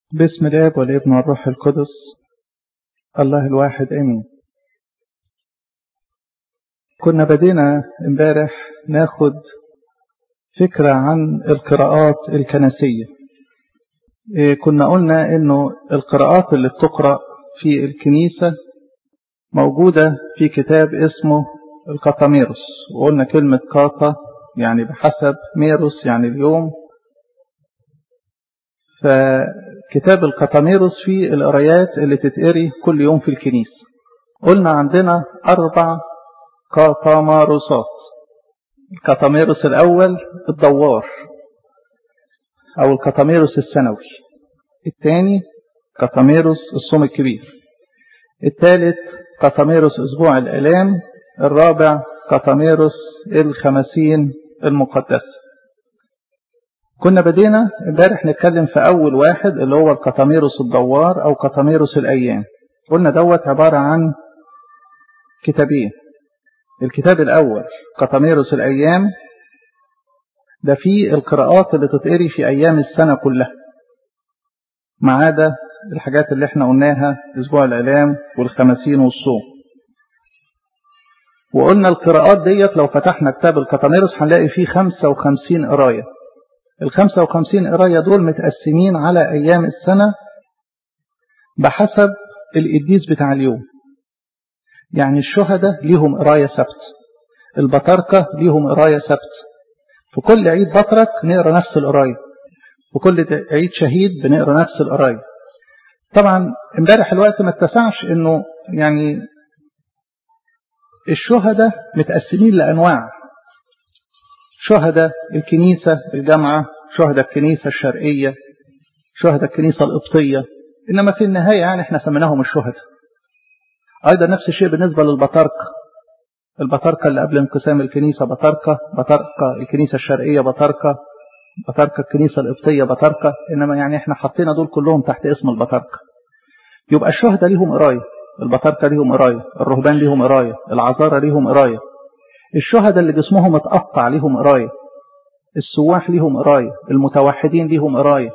باسم الاب والابن والروح القدس الله الواحد امين كنا بدينا امبارح ناخد فكرة عن القراءات الكنسية كنا قلنا انه القراءات اللي بتقرأ في الكنيسة موجودة في كتاب اسمه القطاميروس وقلنا كلمة قاطا يعني بحسب ميروس يعني اليوم فكتاب القطاميروس فيه القرايات اللي تتقري كل يوم في الكنيسة قلنا عندنا أربع قطاميروسات القطاميروس الأول الدوار أو القطاميروس السنوي الثاني قطاميروس الصوم الكبير الثالث قطاميروس أسبوع الآلام الرابع قطاميروس الخمسين المقدسة كنا بدينا امبارح نتكلم في أول واحد اللي هو القطاميروس الدوار أو قطاميروس الأيام قلنا دوت عبارة عن كتابين الكتاب الأول قطاميروس الأيام ده فيه القراءات اللي تتقري في أيام السنة كلها ما عدا الحاجات اللي احنا قلناها أسبوع الإعلام والخمسين والصوم وقلنا القراءات ديت لو فتحنا كتاب القطاميروس هنلاقي فيه 55 قراية ال 55 قراية دول متقسمين على أيام السنة بحسب القديس بتاع اليوم يعني الشهداء ليهم قراية سبت البطاركة ليهم قراية سبت في كل عيد بطرك نقرا نفس القراية في كل عيد شهيد بنقرا نفس القراية طبعا امبارح الوقت ما اتسعش انه يعني الشهداء متقسمين لأنواع شهداء الكنيسة الجامعة شهداء الكنيسة الشرقية شهداء الكنيسة القبطية إنما في النهاية يعني احنا سميناهم الشهداء أيضا نفس الشيء بالنسبة للبطاركة البطاركة اللي قبل انقسام الكنيسة بطاركة بطاركة الكنيسة الشرقية بطاركة بطاركة الكنيسة القبطية بطاركة إنما يعني احنا حطينا دول كلهم تحت اسم البطاركة يبقى الشهداء ليهم قراية البطاركة ليهم قراية الرهبان ليهم قراية العذارى ليهم قراية الشهداء اللي جسمهم اتقطع ليهم قراية السواح ليهم قراية المتوحدين ليهم قراية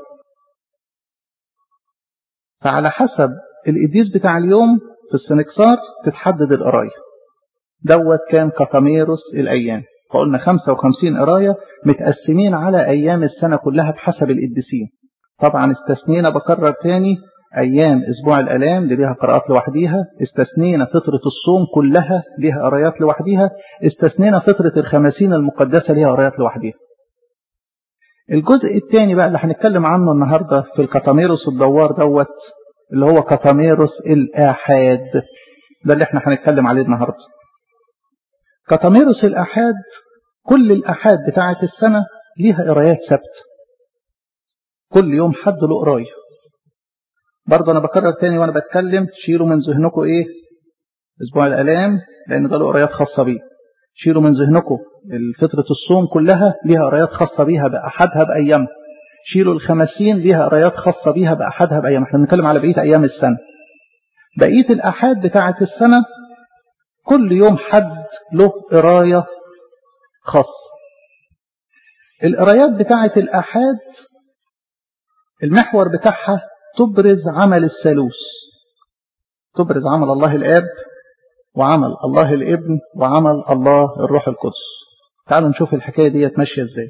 فعلى حسب القديس بتاع اليوم في السنكسار تتحدد القراية دوت كان قطاميروس الأيام فقلنا 55 قراية متقسمين على أيام السنة كلها بحسب القديسين طبعا استثنينا بكرر تاني أيام أسبوع الألام اللي ليها قراءات لوحديها استثنينا فترة الصوم كلها ليها قرايات لوحديها استثنينا فترة الخمسين المقدسة ليها قرايات لوحديها الجزء الثاني بقى اللي هنتكلم عنه النهاردة في القطاميروس الدوار دوت اللي هو قطاميروس الآحاد ده اللي احنا هنتكلم عليه النهاردة قطاميروس الآحاد كل الآحاد بتاعة السنة ليها قرايات سبت كل يوم حد له قرايه برضه انا بكرر تاني وانا بتكلم تشيلوا من ذهنكم ايه اسبوع الالام لان ده له قرايات خاصه بيه شيلوا من ذهنكم فتره الصوم كلها ليها قرايات خاصه بيها باحدها بايامها شيلوا الخمسين ليها قرايات خاصه بيها باحدها بايام احنا بنتكلم على بقيه ايام السنه بقيه الاحاد بتاعه السنه كل يوم حد له قرايه خاصه القرايات بتاعه الاحاد المحور بتاعها تبرز عمل الثالوث تبرز عمل الله الآب وعمل الله الابن وعمل الله الروح القدس تعالوا نشوف الحكاية دي ماشية ازاي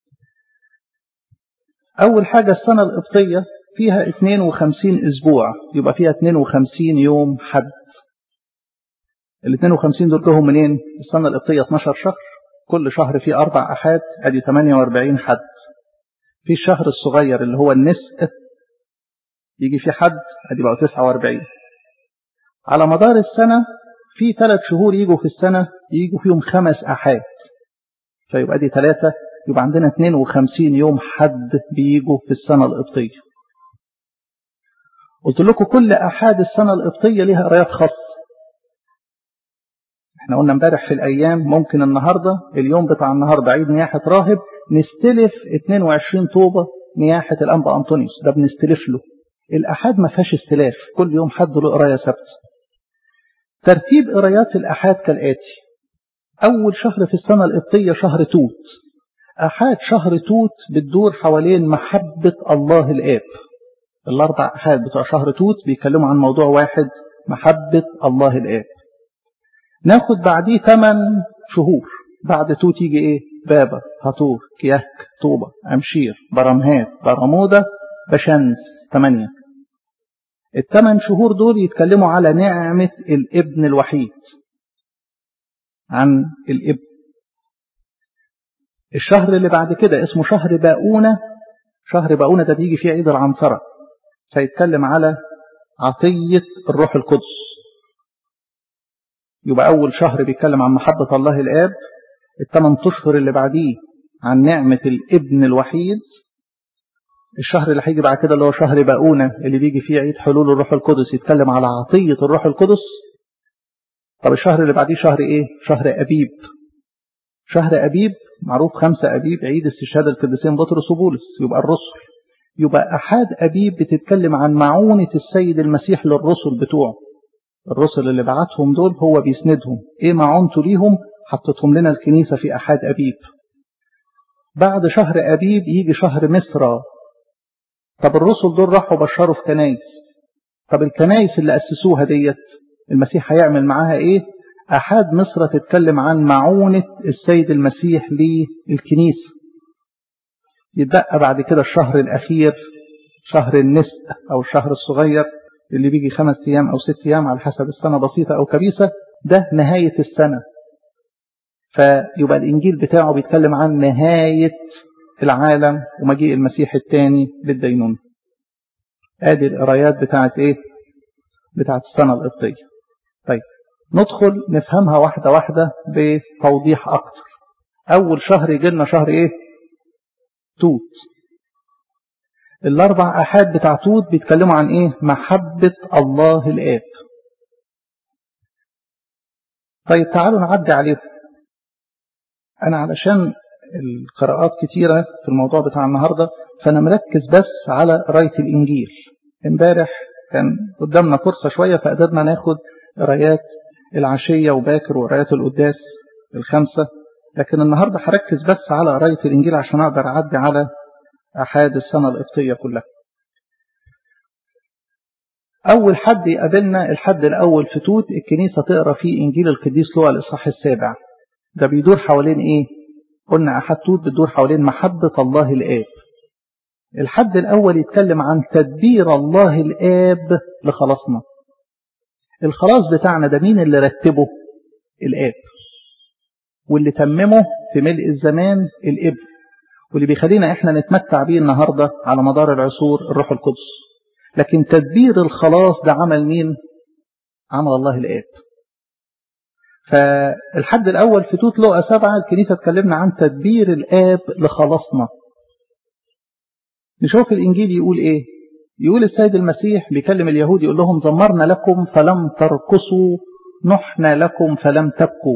أول حاجة السنة القبطية فيها 52 أسبوع يبقى فيها 52 يوم حد ال 52 دول جوهم منين؟ السنة القبطية 12 شهر كل شهر فيه أربع أحاد أدي 48 حد في الشهر الصغير اللي هو النسق يجي في حد ادي بقى 49 على مدار السنة في ثلاث شهور يجوا في السنة يجوا فيهم خمس أحاد فيبقى دي ثلاثة يبقى عندنا 52 يوم حد بيجوا في السنة القبطية قلت لكم كل أحاد السنة القبطية ليها قرايات خاصة احنا قلنا امبارح في الأيام ممكن النهاردة اليوم بتاع النهاردة عيد نياحة راهب نستلف 22 طوبة نياحة الأنبا أنطونيوس ده بنستلف له الأحاد ما فيهاش استلاف كل يوم حد له قراية سبت ترتيب قرايات الأحاد كالآتي أول شهر في السنة القبطية شهر توت أحاد شهر توت بتدور حوالين محبة الله الآب الأربع أحاد بتوع شهر توت بيتكلموا عن موضوع واحد محبة الله الآب ناخد بعديه ثمان شهور بعد توت يجي إيه بابا هطور كيهك طوبة أمشير برمهات برمودة بشنس ثمانية الثمان شهور دول يتكلموا على نعمة الابن الوحيد عن الابن الشهر اللي بعد كده اسمه شهر باؤونة شهر باؤونة ده بيجي فيه عيد العنصرة فيتكلم على عطية الروح القدس يبقى أول شهر بيتكلم عن محبة الله الآب الثمان أشهر اللي بعديه عن نعمة الابن الوحيد الشهر اللي هيجي بعد كده اللي هو شهر باؤونة اللي بيجي فيه عيد حلول الروح القدس يتكلم على عطية الروح القدس طب الشهر اللي بعديه شهر ايه شهر أبيب شهر أبيب معروف خمسة أبيب عيد استشهاد القديسين بطرس وبولس يبقى الرسل يبقى أحد أبيب بتتكلم عن معونة السيد المسيح للرسل بتوعه الرسل اللي بعتهم دول هو بيسندهم ايه معونته ليهم حطتهم لنا الكنيسة في أحد أبيب بعد شهر أبيب يجي شهر مصر طب الرسل دول راحوا بشروا في كنايس طب الكنايس اللي أسسوها ديت المسيح هيعمل معاها ايه أحد مصر تتكلم عن معونة السيد المسيح للكنيسة يتبقى بعد كده الشهر الأخير شهر النسء أو الشهر الصغير اللي بيجي خمس أيام أو ست أيام على حسب السنة بسيطة أو كبيسة ده نهاية السنة فيبقى الإنجيل بتاعه بيتكلم عن نهاية العالم ومجيء المسيح الثاني للدينون ادي القرايات بتاعت ايه بتاعت السنة القبطية طيب ندخل نفهمها واحدة واحدة بتوضيح أكتر أول شهر يجي لنا شهر إيه توت الأربع أحاد بتاع توت بيتكلموا عن إيه محبة الله الآب طيب تعالوا نعدي عليهم أنا علشان القراءات كتيرة في الموضوع بتاع النهاردة فأنا مركز بس على قراية الإنجيل امبارح كان قدامنا فرصة شوية فقدرنا ناخد قرايات العشية وباكر وقرايات القداس الخمسة لكن النهاردة هركز بس على قراية الإنجيل عشان أقدر أعدي على أحاد السنة القبطية كلها أول حد يقابلنا الحد الأول في توت الكنيسة تقرأ فيه إنجيل القديس لوقا الإصحاح السابع ده بيدور حوالين إيه قلنا أحد توت بتدور حوالين محبة الله الآب الحد الأول يتكلم عن تدبير الله الآب لخلاصنا الخلاص بتاعنا ده مين اللي رتبه الآب واللي تممه في ملء الزمان الابن واللي بيخلينا احنا نتمتع بيه النهاردة على مدار العصور الروح القدس لكن تدبير الخلاص ده عمل مين عمل الله الآب فالحد الأول في توت لقى سبعة الكنيسة اتكلمنا عن تدبير الآب لخلاصنا نشوف الإنجيل يقول إيه يقول السيد المسيح بيكلم اليهود يقول لهم زمرنا لكم فلم ترقصوا نحنا لكم فلم تبكوا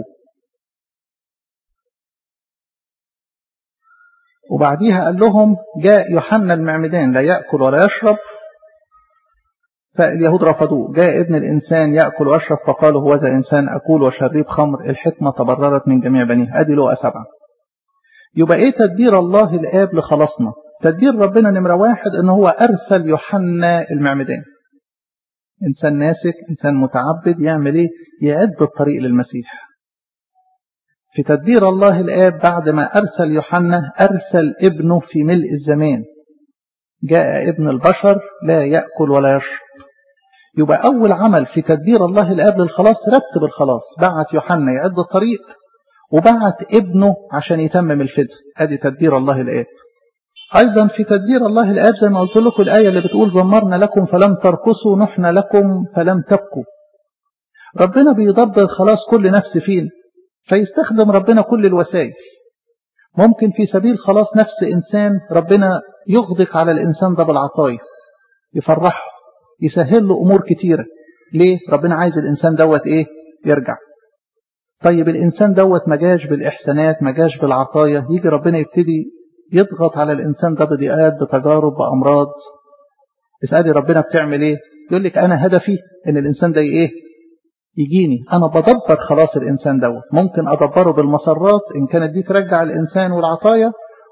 وبعديها قال لهم جاء يوحنا المعمدان لا يأكل ولا يشرب فاليهود رفضوه جاء ابن الإنسان يأكل ويشرب فقالوا هو ذا إنسان أكل وشريب خمر الحكمة تبررت من جميع بنيه أدي له سبعة يبقى إيه تدبير الله الآب لخلاصنا تدبير ربنا نمرة واحد ان هو ارسل يوحنا المعمدان انسان ناسك انسان متعبد يعمل ايه يعد الطريق للمسيح في تدبير الله الآب بعد ما أرسل يوحنا أرسل ابنه في ملء الزمان جاء ابن البشر لا يأكل ولا يشرب يبقى أول عمل في تدبير الله الآب للخلاص رتب الخلاص بعت يوحنا يعد الطريق وبعت ابنه عشان يتمم الفدء ادي تدبير الله الآب أيضا في تدبير الله الآب زي ما قلت لكم الآية اللي بتقول زمرنا لكم فلم ترقصوا نحن لكم فلم تبكوا ربنا بيدبر خلاص كل نفس فين فيستخدم ربنا كل الوسائل ممكن في سبيل خلاص نفس إنسان ربنا يغدق على الإنسان ده بالعطايا يفرحه يسهل له أمور كتيرة ليه ربنا عايز الإنسان دوت إيه يرجع طيب الإنسان دوت ما جاش بالإحسانات ما جاش بالعطايا يجي ربنا يبتدي يضغط على الإنسان ده بضيقات بتجارب بأمراض اسألي ربنا بتعمل إيه يقول لك أنا هدفي إن الإنسان ده إيه يجيني أنا بدبر خلاص الإنسان دوت ممكن أدبره بالمسرات إن كانت دي ترجع الإنسان والعطايا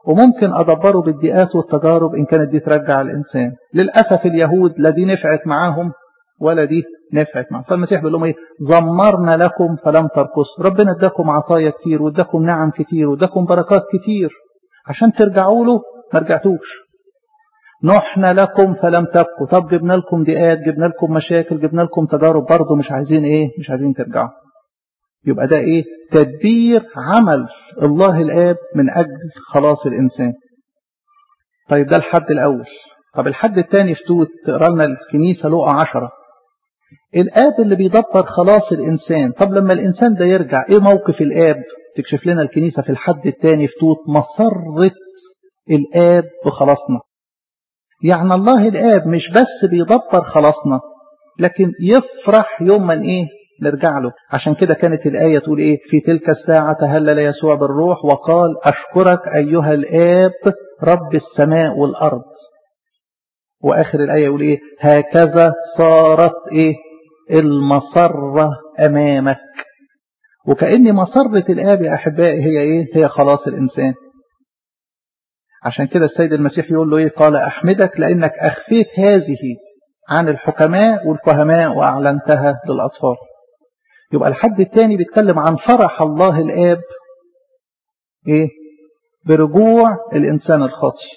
وممكن أدبره بالضيقات والتجارب إن كانت دي ترجع الإنسان للأسف اليهود لا دي نفعت معاهم ولا دي نفعت معاهم فالمسيح بيقول لهم إيه زمرنا لكم فلم ترقصوا ربنا اداكم عطايا كتير واداكم نعم كتير واداكم بركات كتير عشان ترجعوا له ما رجعتوش نحن لكم فلم تبقوا طب جبنا لكم ضيقات جبنا لكم مشاكل جبنا لكم تجارب برضه مش عايزين ايه مش عايزين ترجعوا يبقى ده ايه تدبير عمل الله الاب من اجل خلاص الانسان طيب ده الحد الاول طب الحد الثاني في توت تقرا لنا الكنيسه لقى عشرة الاب اللي بيدبر خلاص الانسان طب لما الانسان ده يرجع ايه موقف الاب تكشف لنا الكنيسه في الحد الثاني في توت مسره الاب بخلاصنا يعني الله الآب مش بس بيدبر خلاصنا لكن يفرح يوم من إيه نرجع له عشان كده كانت الآية تقول إيه في تلك الساعة تهلل يسوع بالروح وقال أشكرك أيها الآب رب السماء والأرض وآخر الآية يقول إيه هكذا صارت إيه المسرة أمامك وكأن مسرة الآب يا أحبائي هي إيه هي خلاص الإنسان عشان كده السيد المسيح يقول له ايه قال احمدك لانك اخفيت هذه عن الحكماء والفهماء واعلنتها للاطفال يبقى الحد الثاني بيتكلم عن فرح الله الاب ايه برجوع الانسان الخاطي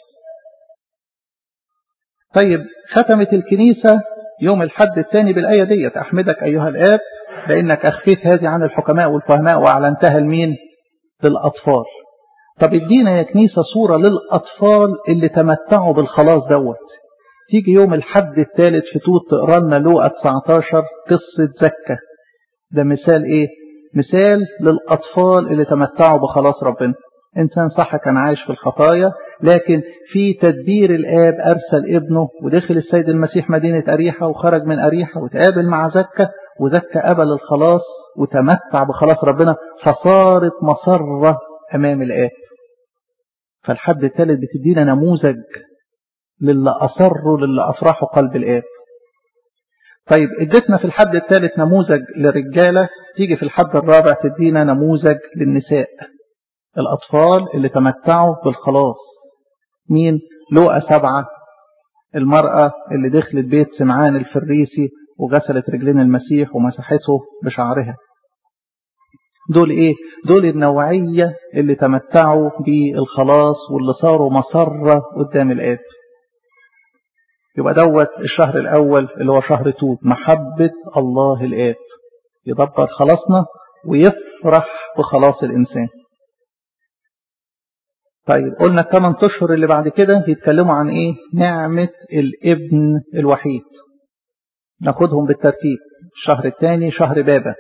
طيب ختمت الكنيسة يوم الحد الثاني بالآية ديت أحمدك أيها الآب لأنك أخفيت هذه عن الحكماء والفهماء وأعلنتها لمين للأطفال طب ادينا يا كنيسة صورة للأطفال اللي تمتعوا بالخلاص دوت تيجي يوم الحد الثالث في توت تقرا لنا لوقا 19 قصة زكة ده مثال ايه مثال للأطفال اللي تمتعوا بخلاص ربنا إنسان صح كان عايش في الخطايا لكن في تدبير الآب أرسل ابنه ودخل السيد المسيح مدينة أريحة وخرج من أريحة وتقابل مع زكة وزكة قبل الخلاص وتمتع بخلاص ربنا فصارت مسرة أمام الآب فالحد الثالث بتدينا نموذج للي أصروا للي أفرحوا قلب الآب طيب اديتنا في الحد الثالث نموذج للرجالة تيجي في الحد الرابع تدينا نموذج للنساء الأطفال اللي تمتعوا بالخلاص مين لوقا سبعة المرأة اللي دخلت بيت سمعان الفريسي وغسلت رجلين المسيح ومسحته بشعرها دول ايه دول النوعية اللي تمتعوا بالخلاص واللي صاروا مسرة قدام الآب يبقى دوت الشهر الأول اللي هو شهر توت محبة الله الآب يدبر خلاصنا ويفرح بخلاص الإنسان طيب قلنا الثمان أشهر اللي بعد كده يتكلموا عن إيه نعمة الابن الوحيد ناخدهم بالترتيب الشهر الثاني شهر بابا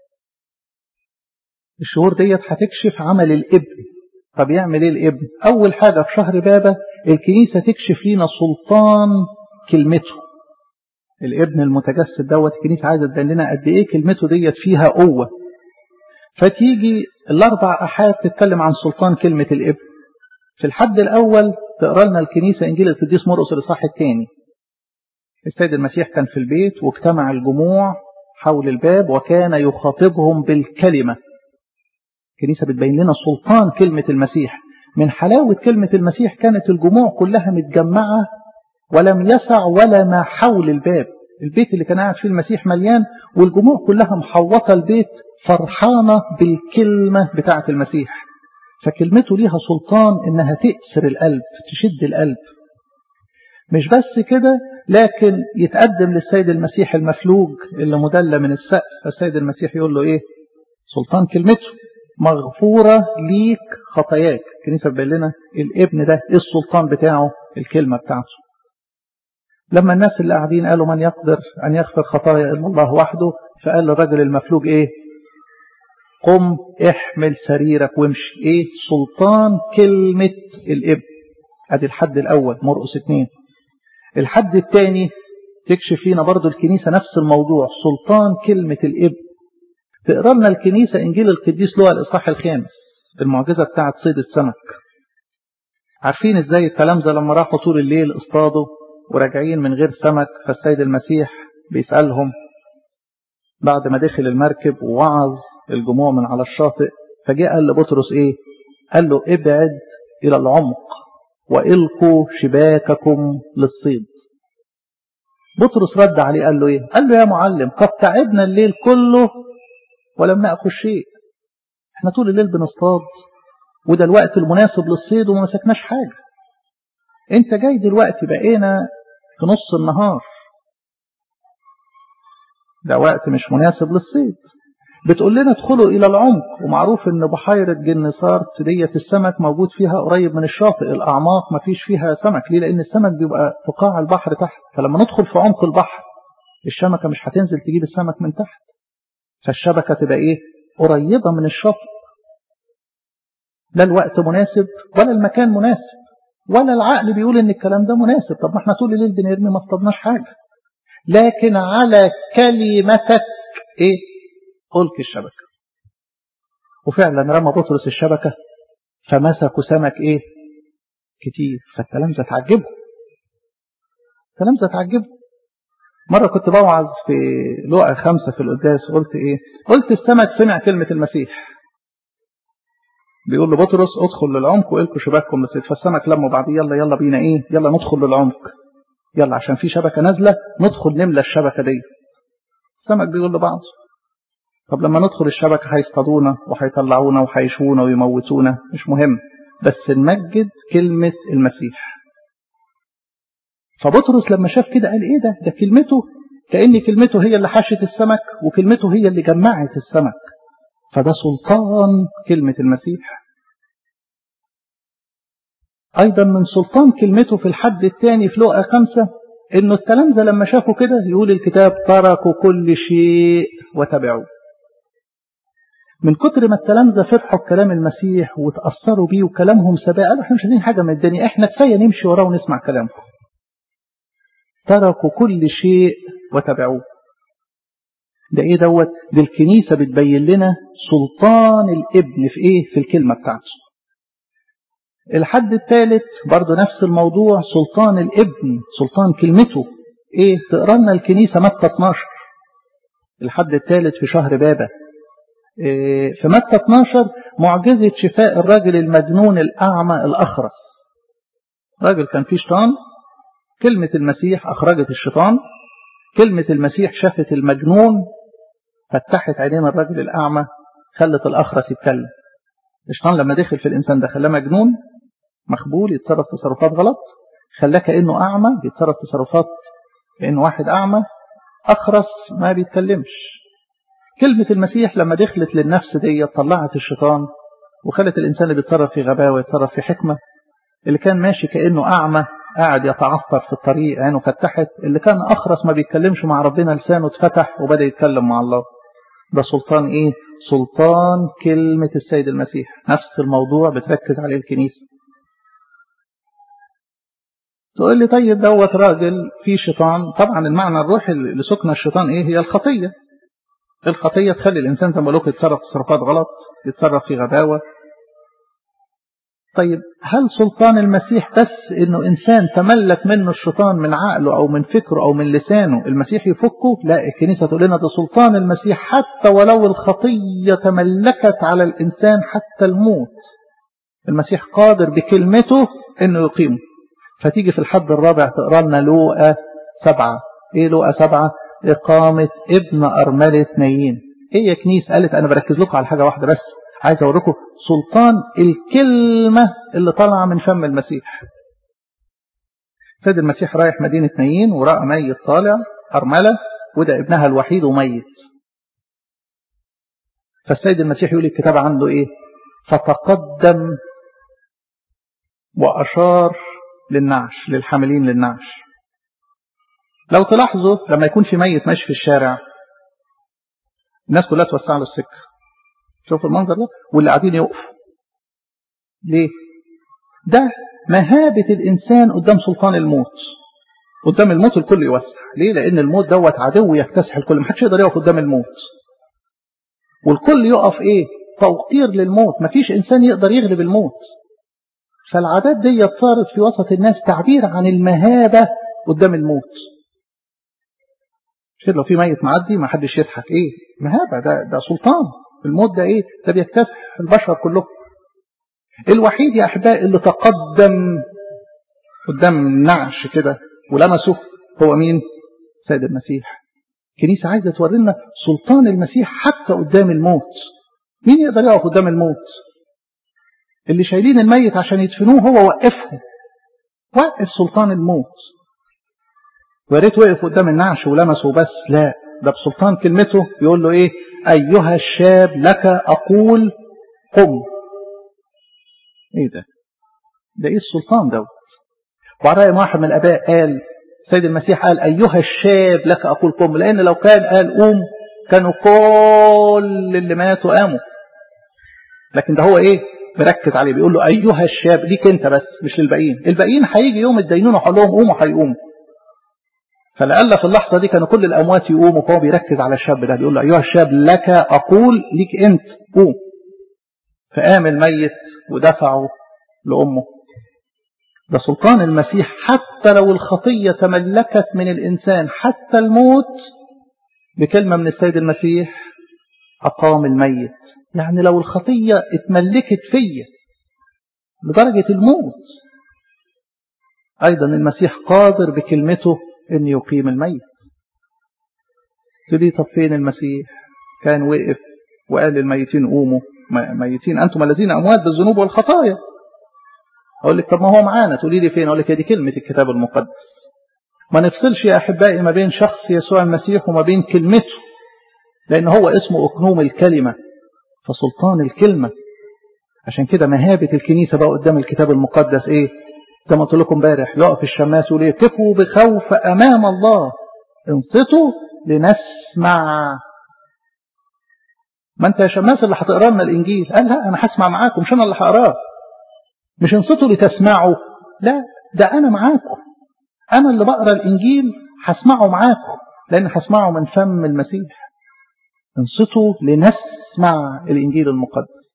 الشهور ديت هتكشف عمل الابن طب يعمل ايه الابن اول حاجة في شهر بابا الكنيسة تكشف لنا سلطان كلمته الابن المتجسد دوت الكنيسة عايزة تبين لنا قد ايه كلمته ديت فيها قوة فتيجي الاربع احاد تتكلم عن سلطان كلمة الابن في الحد الاول تقرا لنا الكنيسة انجيل القديس مرقس الاصحاح الثاني السيد المسيح كان في البيت واجتمع الجموع حول الباب وكان يخاطبهم بالكلمة الكنيسة بتبين لنا سلطان كلمة المسيح من حلاوة كلمة المسيح كانت الجموع كلها متجمعة ولم يسع ولا ما حول الباب البيت اللي كان قاعد فيه المسيح مليان والجموع كلها محوطة البيت فرحانة بالكلمة بتاعة المسيح فكلمته ليها سلطان انها تأسر القلب تشد القلب مش بس كده لكن يتقدم للسيد المسيح المفلوج اللي مدلى من السقف فالسيد المسيح يقول له ايه سلطان كلمته مغفورة ليك خطاياك الكنيسة تبين لنا الابن ده ايه السلطان بتاعه الكلمة بتاعته لما الناس اللي قاعدين قالوا من يقدر أن يغفر خطايا إلا الله وحده فقال للرجل المفلوج إيه قم احمل سريرك وامشي إيه سلطان كلمة الابن ادي الحد الأول مرقس اتنين الحد الثاني تكشف فينا برضو الكنيسة نفس الموضوع سلطان كلمة الابن تقرا لنا الكنيسة إنجيل القديس لوقا الإصحاح الخامس المعجزة بتاعة صيد السمك عارفين ازاي التلامذة لما راحوا طول الليل اصطادوا وراجعين من غير سمك فالسيد المسيح بيسألهم بعد ما دخل المركب ووعظ الجموع من على الشاطئ فجاء قال لبطرس ايه قال له ابعد إلى العمق وإلقوا شباككم للصيد بطرس رد عليه قال له إيه قال له يا معلم قد تعبنا الليل كله ولم نأخذ شيء احنا طول الليل بنصطاد وده الوقت المناسب للصيد وما مسكناش حاجة انت جاي دلوقتي بقينا في نص النهار ده وقت مش مناسب للصيد بتقول لنا ادخلوا إلى العمق ومعروف ان بحيرة جنسارت ديت السمك موجود فيها قريب من الشاطئ الأعماق ما فيش فيها سمك ليه لأن السمك بيبقى في قاع البحر تحت فلما ندخل في عمق البحر الشبكة مش هتنزل تجيب السمك من تحت فالشبكة تبقى ايه قريبة من الشاطئ لا الوقت مناسب ولا المكان مناسب ولا العقل بيقول ان الكلام ده مناسب طب ما احنا طول الليل بنرمي ما اصطدناش حاجة لكن على كلمتك ايه ألقي الشبكة وفعلا رمى بطرس الشبكة فمسكوا سمك ايه كتير فالتلامذة تعجبه التلامذة تعجبه مرة كنت بوعظ في لقى خمسة في القداس قلت ايه قلت السمك سمع كلمة المسيح بيقول له بطرس ادخل للعمق والقوا شباككم للصيد فالسمك لما بعد يلا يلا بينا ايه يلا ندخل للعمق يلا عشان في شبكة نازلة ندخل نملى الشبكة دي السمك بيقول لبعض طب لما ندخل الشبكة هيصطادونا وهيطلعونا وهيشونا ويموتونا مش مهم بس نمجد كلمة المسيح فبطرس لما شاف كده قال ايه ده ده كلمته كأن كلمته هي اللي حشت السمك وكلمته هي اللي جمعت السمك فده سلطان كلمة المسيح أيضا من سلطان كلمته في الحد الثاني في لقى خمسة إنه التلامذة لما شافوا كده يقول الكتاب تركوا كل شيء وتبعوه من كتر ما التلامذة فرحوا بكلام المسيح وتأثروا بيه وكلامهم سباق قالوا احنا مش عايزين حاجة من الدنيا احنا كفاية نمشي وراه ونسمع كلامه تركوا كل شيء وتبعوه ده ايه دوت دي الكنيسة بتبين لنا سلطان الابن في ايه في الكلمة بتاعته الحد الثالث برضه نفس الموضوع سلطان الابن سلطان كلمته ايه تقرا لنا الكنيسة متى 12 الحد الثالث في شهر بابا إيه في متى 12 معجزة شفاء الراجل المجنون الأعمى الأخرس راجل كان فيه شيطان كلمة المسيح أخرجت الشيطان كلمة المسيح شافت المجنون فتحت عينين الرجل الأعمى خلت الأخرس يتكلم الشيطان لما دخل في الإنسان ده خلاه مجنون مخبول يتصرف تصرفات غلط خلاه كأنه أعمى بيتصرف تصرفات كأنه واحد أعمى أخرس ما بيتكلمش كلمة المسيح لما دخلت للنفس دي طلعت الشيطان وخلت الإنسان اللي بيتصرف في غباوة يتصرف في حكمة اللي كان ماشي كأنه أعمى قاعد يتعثر في الطريق عينه فتحت اللي كان أخرس ما بيتكلمش مع ربنا لسانه اتفتح وبدأ يتكلم مع الله ده سلطان إيه سلطان كلمة السيد المسيح نفس الموضوع بتركز عليه الكنيسة تقول لي طيب دوت راجل في شيطان طبعا المعنى الروحي لسكن الشيطان ايه هي الخطية الخطية تخلي الإنسان زي ما لك يتصرف تصرفات غلط يتصرف في غباوة طيب هل سلطان المسيح بس انه انسان تملك منه الشيطان من عقله او من فكره او من لسانه المسيح يفكه لا الكنيسة تقول لنا ده سلطان المسيح حتى ولو الخطية تملكت على الانسان حتى الموت المسيح قادر بكلمته انه يقيمه فتيجي في الحد الرابع تقرا لنا لوقا سبعة ايه لوقا سبعة اقامة ابن ارملة نايين ايه يا كنيس قالت انا بركز لكم على حاجة واحدة بس عايز اوريكم سلطان الكلمة اللي طالعة من فم المسيح سيد المسيح رايح مدينة نايين ورأى ميت طالع أرملة وده ابنها الوحيد وميت فالسيد المسيح يقول الكتاب عنده ايه فتقدم وأشار للنعش للحاملين للنعش لو تلاحظوا لما يكون في ميت ماشي في الشارع الناس كلها توسع له السكه شوف المنظر ده واللي قاعدين يقفوا ليه ده مهابة الإنسان قدام سلطان الموت قدام الموت الكل يوسع ليه لأن الموت دوت عدو يكتسح الكل محدش يقدر يقف قدام الموت والكل يقف ايه توقير للموت مفيش إنسان يقدر يغلب الموت فالعادات دي صارت في وسط الناس تعبير عن المهابة قدام الموت مش لو في ميت معدي ما حدش يضحك ايه مهابة ده, ده سلطان الموت ده ايه ده بيكتسح البشر كلهم الوحيد يا أحبائي اللي تقدم قدام النعش كده ولمسه هو مين سيد المسيح الكنيسة عايزة تورينا سلطان المسيح حتى قدام الموت مين يقدر يقف قدام الموت اللي شايلين الميت عشان يدفنوه هو وقفهم وقف سلطان الموت ويا ريت وقف قدام النعش ولمسه بس لا ده بسلطان كلمته يقول له ايه ايها الشاب لك اقول قم ايه ده ده ايه السلطان دوت وعلى رأي واحد من الاباء قال سيد المسيح قال ايها الشاب لك اقول قم لان لو كان قال قوم كانوا كل اللي ماتوا قاموا لكن ده هو ايه مركز عليه بيقول له ايها الشاب ليك انت بس مش للباقيين الباقيين هيجي يوم الدينونه وحول لهم قوموا هيقوموا فلعل في اللحظة دي كانوا كل الأموات يقوموا فهو بيركز على الشاب ده بيقول له أيها الشاب لك أقول ليك أنت قوم فقام الميت ودفعه لأمه ده سلطان المسيح حتى لو الخطية تملكت من الإنسان حتى الموت بكلمة من السيد المسيح أقام الميت يعني لو الخطية اتملكت فيا لدرجة الموت أيضا المسيح قادر بكلمته أن يقيم الميت تقولي طب فين المسيح كان وقف وقال للميتين قوموا ميتين أنتم الذين أموات بالذنوب والخطايا أقول لك طب ما هو معانا تقولي لي فين أقول لك دي كلمة الكتاب المقدس ما نفصلش يا أحبائي ما بين شخص يسوع المسيح وما بين كلمته لأن هو اسمه أقنوم الكلمة فسلطان الكلمة عشان كده مهابة الكنيسة بقى قدام الكتاب المقدس ايه زي ما قلت لكم امبارح يقف الشماس يقول ايه تقوا بخوف امام الله انصتوا لنسمع ما انت يا شماس اللي هتقرا لنا الانجيل قال لا انا هسمع معاكم مش انا اللي هقراه مش انصتوا لتسمعوا لا ده انا معاكم انا اللي بقرا الانجيل هسمعه معاكم لان هسمعه من فم المسيح انصتوا لنسمع الانجيل المقدس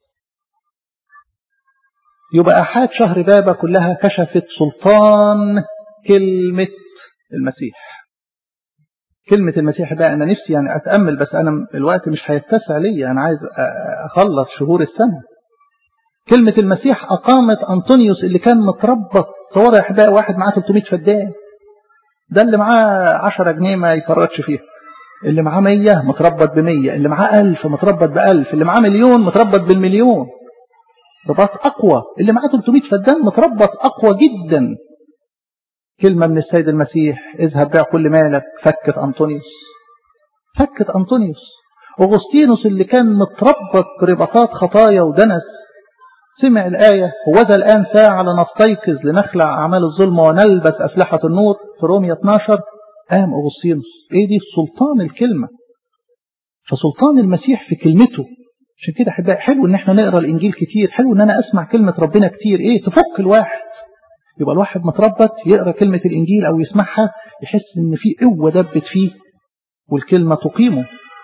يبقى أحد شهر بابا كلها كشفت سلطان كلمة المسيح كلمة المسيح بقى أنا نفسي يعني أتأمل بس أنا الوقت مش هيتسع لي أنا عايز أخلص شهور السنة كلمة المسيح أقامت أنطونيوس اللي كان متربط صور يا أحبائي واحد معاه 300 فدان ده اللي معاه 10 جنيه ما يفرطش فيها اللي معاه 100 متربط ب 100 اللي معاه 1000 متربط ب 1000 اللي معاه مليون متربط بالمليون رباط أقوى اللي معاه 300 فدان متربط أقوى جدا كلمة من السيد المسيح اذهب بيع كل مالك فكت أنطونيوس فكت أنطونيوس أغسطينوس اللي كان متربط برباطات خطايا ودنس سمع الآية هوذا الآن ساعة لنستيقظ لنخلع أعمال الظلم ونلبس أسلحة النور في رومية 12 قام أغسطينوس إيه دي سلطان الكلمة فسلطان المسيح في كلمته عشان كده احبائي حلو ان احنا نقرا الانجيل كتير حلو ان انا اسمع كلمه ربنا كتير ايه تفك الواحد يبقى الواحد متربط يقرا كلمه الانجيل او يسمعها يحس ان في قوه دبت فيه والكلمه تقيمه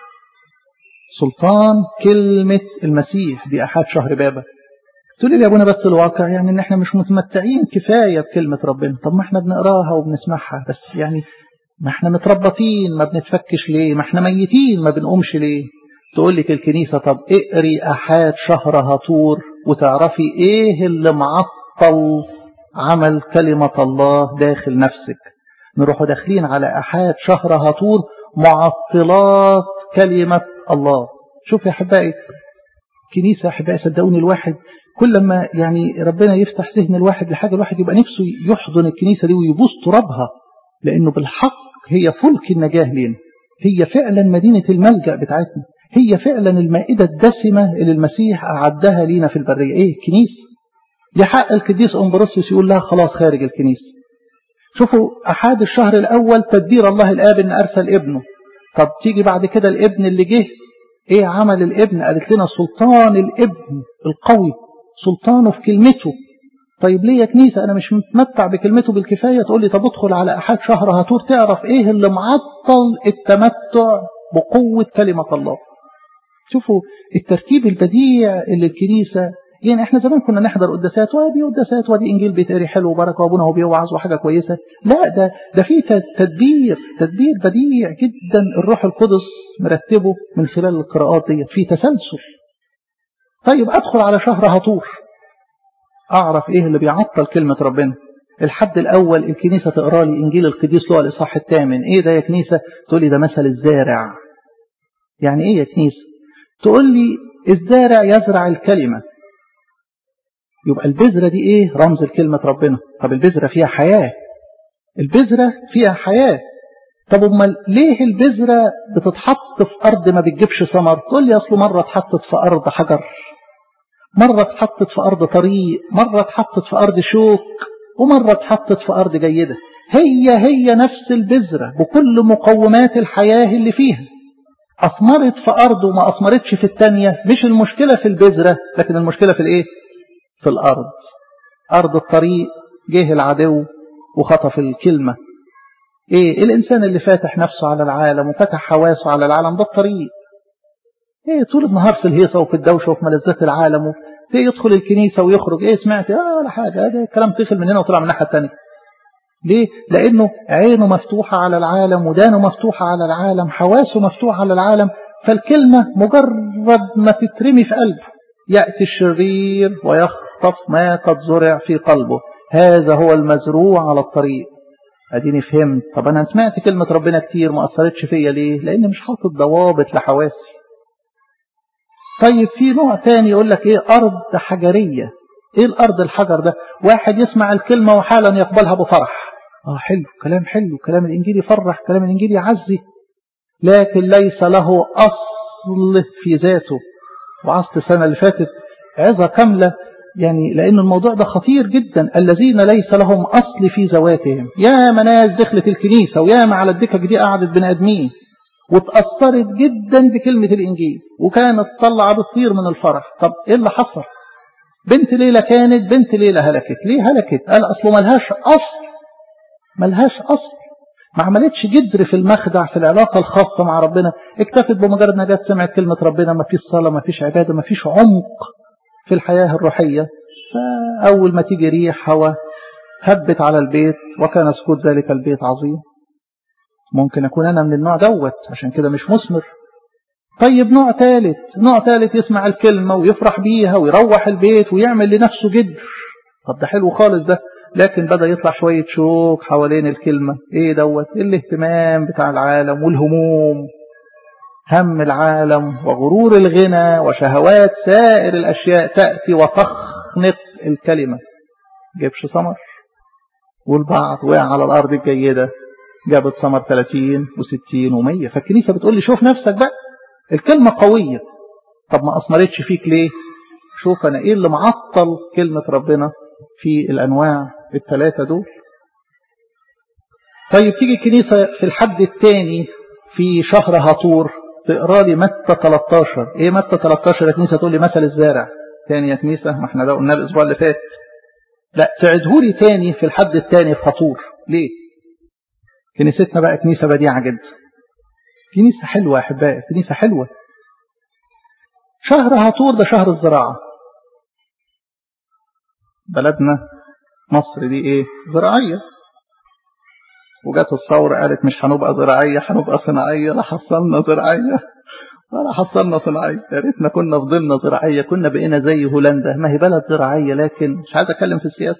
سلطان كلمه المسيح دي احد شهر بابا تقول لي يا ابونا بس الواقع يعني ان احنا مش متمتعين كفايه بكلمه ربنا طب ما احنا بنقراها وبنسمعها بس يعني ما احنا متربطين ما بنتفكش ليه ما احنا ميتين ما بنقومش ليه تقول لك الكنيسة طب اقري أحاد شهر هطور وتعرفي ايه اللي معطل عمل كلمة الله داخل نفسك نروح داخلين على أحاد شهر هطور معطلات كلمة الله شوف يا أحبائي كنيسة يا أحبائي صدقوني الواحد كل ما يعني ربنا يفتح ذهن الواحد لحاجة الواحد يبقى نفسه يحضن الكنيسة دي ويبوس ترابها لأنه بالحق هي فلك النجاة لنا هي فعلا مدينة الملجأ بتاعتنا هي فعلا المائدة الدسمة اللي المسيح أعدها لينا في البرية إيه كنيسة لحق القديس أمبروسيوس يقول لها خلاص خارج الكنيسة شوفوا أحد الشهر الأول تدبير الله الآب إن أرسل ابنه طب تيجي بعد كده الابن اللي جه إيه عمل الابن قالت لنا سلطان الابن القوي سلطانه في كلمته طيب ليه يا كنيسة أنا مش متمتع بكلمته بالكفاية تقول لي طب ادخل على أحد شهر هتور تعرف إيه اللي معطل التمتع بقوة كلمة الله شوفوا الترتيب البديع اللي الكنيسة يعني احنا زمان كنا نحضر قداسات وادي قداسات وادي انجيل بيتقري حلو وبركه وابونا هو بيوعظ وحاجه كويسه لا ده ده في تدبير تدبير بديع جدا الروح القدس مرتبه من خلال القراءات ديت في تسلسل طيب ادخل على شهر هطور أعرف إيه اللي بيعطل كلمة ربنا الحد الأول الكنيسة تقرأ لي إنجيل القديس لوقا الإصحاح الثامن إيه ده يا كنيسة تقول لي ده مثل الزارع يعني إيه يا كنيسة تقول لي الزارع يزرع الكلمة يبقى البذرة دي إيه رمز لكلمة ربنا طب البذرة فيها حياة البذرة فيها حياة طب امال ليه البذرة بتتحط في أرض ما بتجيبش ثمر تقول لي أصله مرة اتحطت في أرض حجر مرة اتحطت في أرض طريق مرة اتحطت في أرض شوك ومرة اتحطت في أرض جيدة هي هي نفس البذرة بكل مقومات الحياة اللي فيها أثمرت في أرض وما أثمرتش في التانية مش المشكلة في البذرة لكن المشكلة في الإيه في الأرض أرض الطريق جه العدو وخطف الكلمة إيه الإنسان اللي فاتح نفسه على العالم وفتح حواسه على العالم ده الطريق إيه طول النهار في الهيصة وفي الدوشة وفي ملذات العالم إيه يدخل الكنيسة ويخرج إيه سمعت آه ولا حاجة ده الكلام طفل من هنا وطلع من الناحية الثانية ليه؟ لأنه عينه مفتوحة على العالم ودانه مفتوحة على العالم حواسه مفتوحة على العالم فالكلمة مجرد ما تترمي في قلبه يأتي الشرير ويخطف ما قد زرع في قلبه هذا هو المزروع على الطريق اديني فهمت طب انا سمعت كلمة ربنا كتير ما اثرتش فيا ليه لان مش حاطط ضوابط لحواسي طيب في نوع تاني يقول لك ايه ارض حجرية ايه الارض الحجر ده واحد يسمع الكلمة وحالا يقبلها بفرح اه حلو كلام حلو كلام الانجيل يفرح كلام الانجيل يعزي لكن ليس له اصل في ذاته وعظت السنة اللي فاتت عظة كاملة يعني لأن الموضوع ده خطير جدا الذين ليس لهم أصل في ذواتهم يا ناس دخلت الكنيسة ويا ما على الدكك دي قعدت بني آدمين واتأثرت جدا بكلمة الإنجيل وكانت طلع بتصير من الفرح طب إيه اللي حصل بنت ليلة كانت بنت ليلة هلكت ليه هلكت قال أصله ملهاش أصل ملهاش أصل ما عملتش جدر في المخدع في العلاقة الخاصة مع ربنا اكتفت بمجرد انها جت سمعت كلمة ربنا ما فيش صلاة ما فيش عبادة ما فيش عمق في الحياة الروحية فأول ما تيجي ريح هواء هبت على البيت وكان سكوت ذلك البيت عظيم ممكن أكون أنا من النوع دوت عشان كده مش مثمر طيب نوع ثالث نوع ثالث يسمع الكلمة ويفرح بيها ويروح البيت ويعمل لنفسه جدر طب ده حلو خالص ده لكن بدأ يطلع شوية شوك حوالين الكلمة ايه دوت إيه الاهتمام بتاع العالم والهموم هم العالم وغرور الغنى وشهوات سائر الأشياء تأتي وتخنق الكلمة جابش ثمر والبعض وقع على الأرض الجيدة جابت ثمر 30 و60 و100 فالكنيسة بتقول لي شوف نفسك بقى الكلمة قوية طب ما أثمرتش فيك ليه شوف أنا إيه اللي معطل كلمة ربنا في الأنواع الثلاثة دول طيب تيجي الكنيسة في الحد الثاني في شهر هطور تقرا لي متى 13 ايه متى 13 يا كنيسه تقول لي مثل الزارع تاني يا كنيسه ما احنا ده قلنا الاسبوع اللي فات لا تعدهولي تاني في الحد الثاني في هطور ليه كنيستنا بقى كنيسه بديعه جدا كنيسه حلوه يا احبائي كنيسه حلوه شهر هطور ده شهر الزراعه بلدنا مصر دي ايه زراعيه وجات الثورة قالت مش هنبقى زراعية هنبقى صناعية لا حصلنا زراعية ولا حصلنا صناعية يا ريتنا كنا فضلنا زراعية كنا بقينا زي هولندا ما هي بلد زراعية لكن مش عايز أتكلم في السياسة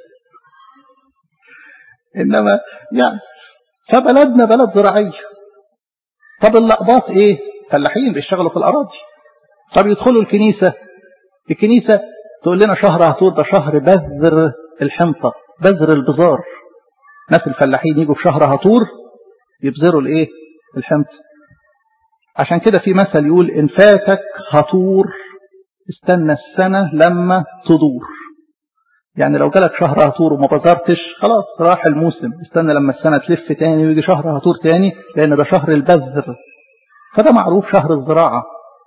إنما يعني فبلدنا بلد زراعية طب اللقباط إيه فلاحين بيشتغلوا في الأراضي طب يدخلوا الكنيسة الكنيسة تقول لنا شهر هتقول ده شهر بذر الحنطة بذر البذار ناس الفلاحين يجوا في شهر هطور يبذروا الايه الحنطة عشان كده في مثل يقول ان فاتك هطور استنى السنة لما تدور يعني لو جالك شهر هطور وما بذرتش خلاص راح الموسم استنى لما السنة تلف تاني ويجي شهر هطور تاني لان ده شهر البذر فده معروف شهر الزراعة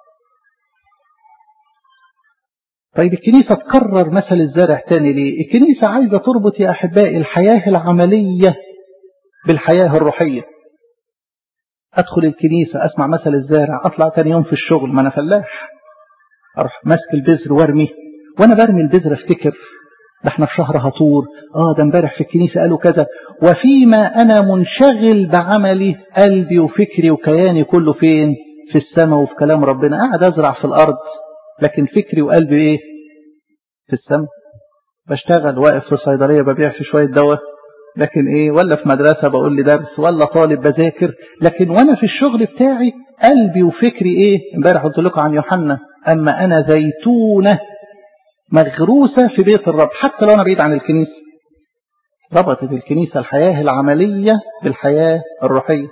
طيب الكنيسة تكرر مثل الزارع تاني ليه الكنيسة عايزة تربط يا أحبائي الحياة العملية بالحياة الروحية أدخل الكنيسة أسمع مثل الزارع أطلع تاني يوم في الشغل ما أنا فلاح أروح ماسك البذر وارمي وأنا برمي البذر افتكر ده احنا في شهر هطور اه ده امبارح في الكنيسة قالوا كذا وفيما أنا منشغل بعملي قلبي وفكري وكياني كله فين في السماء وفي كلام ربنا قاعد أزرع في الأرض لكن فكري وقلبي ايه في السماء بشتغل واقف في صيدلية ببيع في شوية دواء لكن ايه ولا في مدرسة بقول لي درس ولا طالب بذاكر لكن وانا في الشغل بتاعي قلبي وفكري ايه امبارح قلت لكم عن يوحنا اما انا زيتونة مغروسة في بيت الرب حتى لو انا بعيد عن الكنيسة ربطت الكنيسة الحياة العملية بالحياة الروحية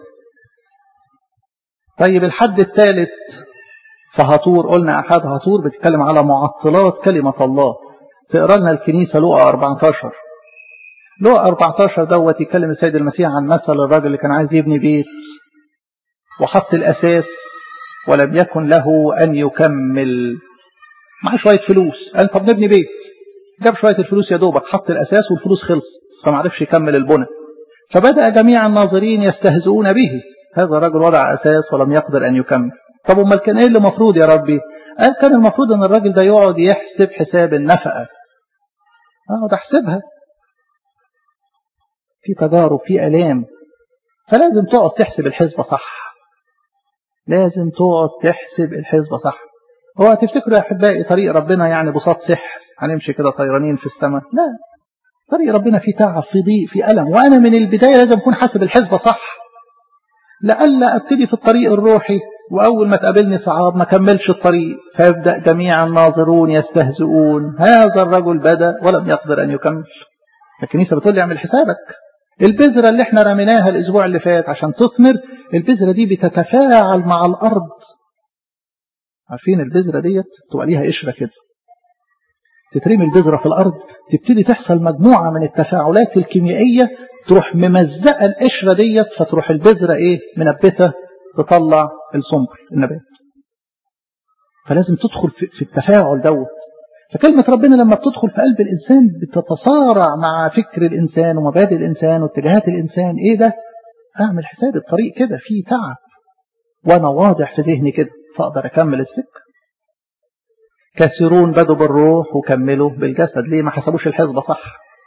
طيب الحد الثالث فهطور قلنا أحد هطور بتتكلم على معطلات كلمة الله تقرا لنا الكنيسة لقى 14 لقى 14 دوت يتكلم السيد المسيح عن مثل الراجل اللي كان عايز يبني بيت وحط الأساس ولم يكن له أن يكمل معاه شوية فلوس قال طب نبني بيت جاب شوية الفلوس يا دوبك حط الأساس والفلوس خلص فما عرفش يكمل البنى فبدأ جميع الناظرين يستهزئون به هذا الرجل وضع أساس ولم يقدر أن يكمل طب امال كان ايه اللي المفروض يا ربي قال كان المفروض ان الراجل ده يقعد يحسب حساب النفقة اقعد احسبها في تجارب في الام فلازم تقعد تحسب الحسبة صح لازم تقعد تحسب الحسبة صح هو تفتكروا يا احبائي طريق ربنا يعني بساط سحر هنمشي كده طيرانين في السماء لا طريق ربنا فيه تعب فيه ضيق فيه ألم وأنا من البداية لازم أكون حاسب الحسبة صح لألا أبتدي في الطريق الروحي وأول ما تقابلني صعاب ما كملش الطريق فيبدأ جميع الناظرون يستهزئون هذا الرجل بدأ ولم يقدر أن يكمل الكنيسة بتقول لي اعمل حسابك البذرة اللي احنا رميناها الأسبوع اللي فات عشان تثمر البذرة دي بتتفاعل مع الأرض عارفين البذرة ديت تبقى ليها قشرة كده تترمي البذرة في الأرض تبتدي تحصل مجموعة من التفاعلات الكيميائية تروح ممزقة القشرة ديت فتروح البذرة ايه منبتة تطلع السمر النبات فلازم تدخل في التفاعل دوت فكلمة ربنا لما بتدخل في قلب الإنسان بتتصارع مع فكر الإنسان ومبادئ الإنسان واتجاهات الإنسان إيه ده أعمل حساب الطريق كده فيه تعب وأنا واضح في ذهني كده فأقدر أكمل السكة كثيرون بدوا بالروح وكملوا بالجسد ليه ما حسبوش الحسبة صح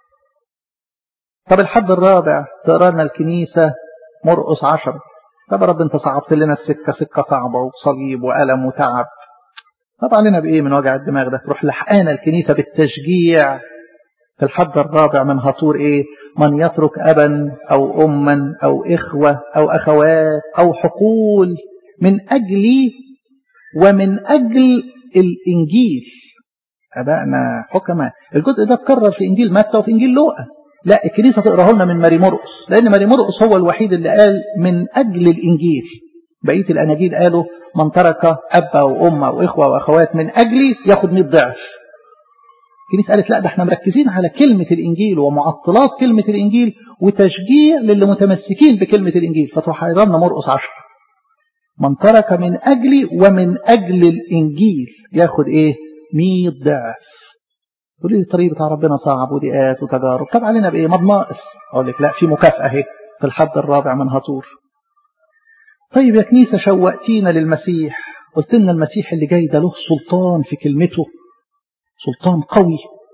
طب الحد الرابع تقرا لنا الكنيسة مرقص عشرة طب رب انت صعبت لنا السكة سكة صعبة وصليب وألم وتعب طب علينا بإيه من وجع الدماغ ده تروح لحقانا الكنيسة بالتشجيع في الحد الرابع من هطور إيه من يترك أبا أو أما أو إخوة أو أخوات أو حقول من أجلي ومن أجل الإنجيل أبائنا حكماء الجزء ده اتكرر في إنجيل متى وفي إنجيل لوقا لا الكنيسة تقراه لنا من ماري مرقس لأن ماري مرقس هو الوحيد اللي قال من أجل الإنجيل بقية الأناجيل قالوا من ترك أب أو أم أو إخوة وأخوات من أجلي ياخد 100 ضعف الكنيسة قالت لا ده احنا مركزين على كلمة الإنجيل ومعطلات كلمة الإنجيل وتشجيع للي متمسكين بكلمة الإنجيل فتروح أيضا مرقس عشر من ترك من أجلي ومن أجل الإنجيل ياخد إيه 100 ضعف تقول لي الطريق بتاع ربنا صعب ودقات وتجارب طب علينا بايه ما بناقص اقول لك لا في مكافاه اهي في الحد الرابع من هطور طيب يا كنيسه شوقتينا للمسيح قلت لنا المسيح اللي جاي ده له سلطان في كلمته سلطان قوي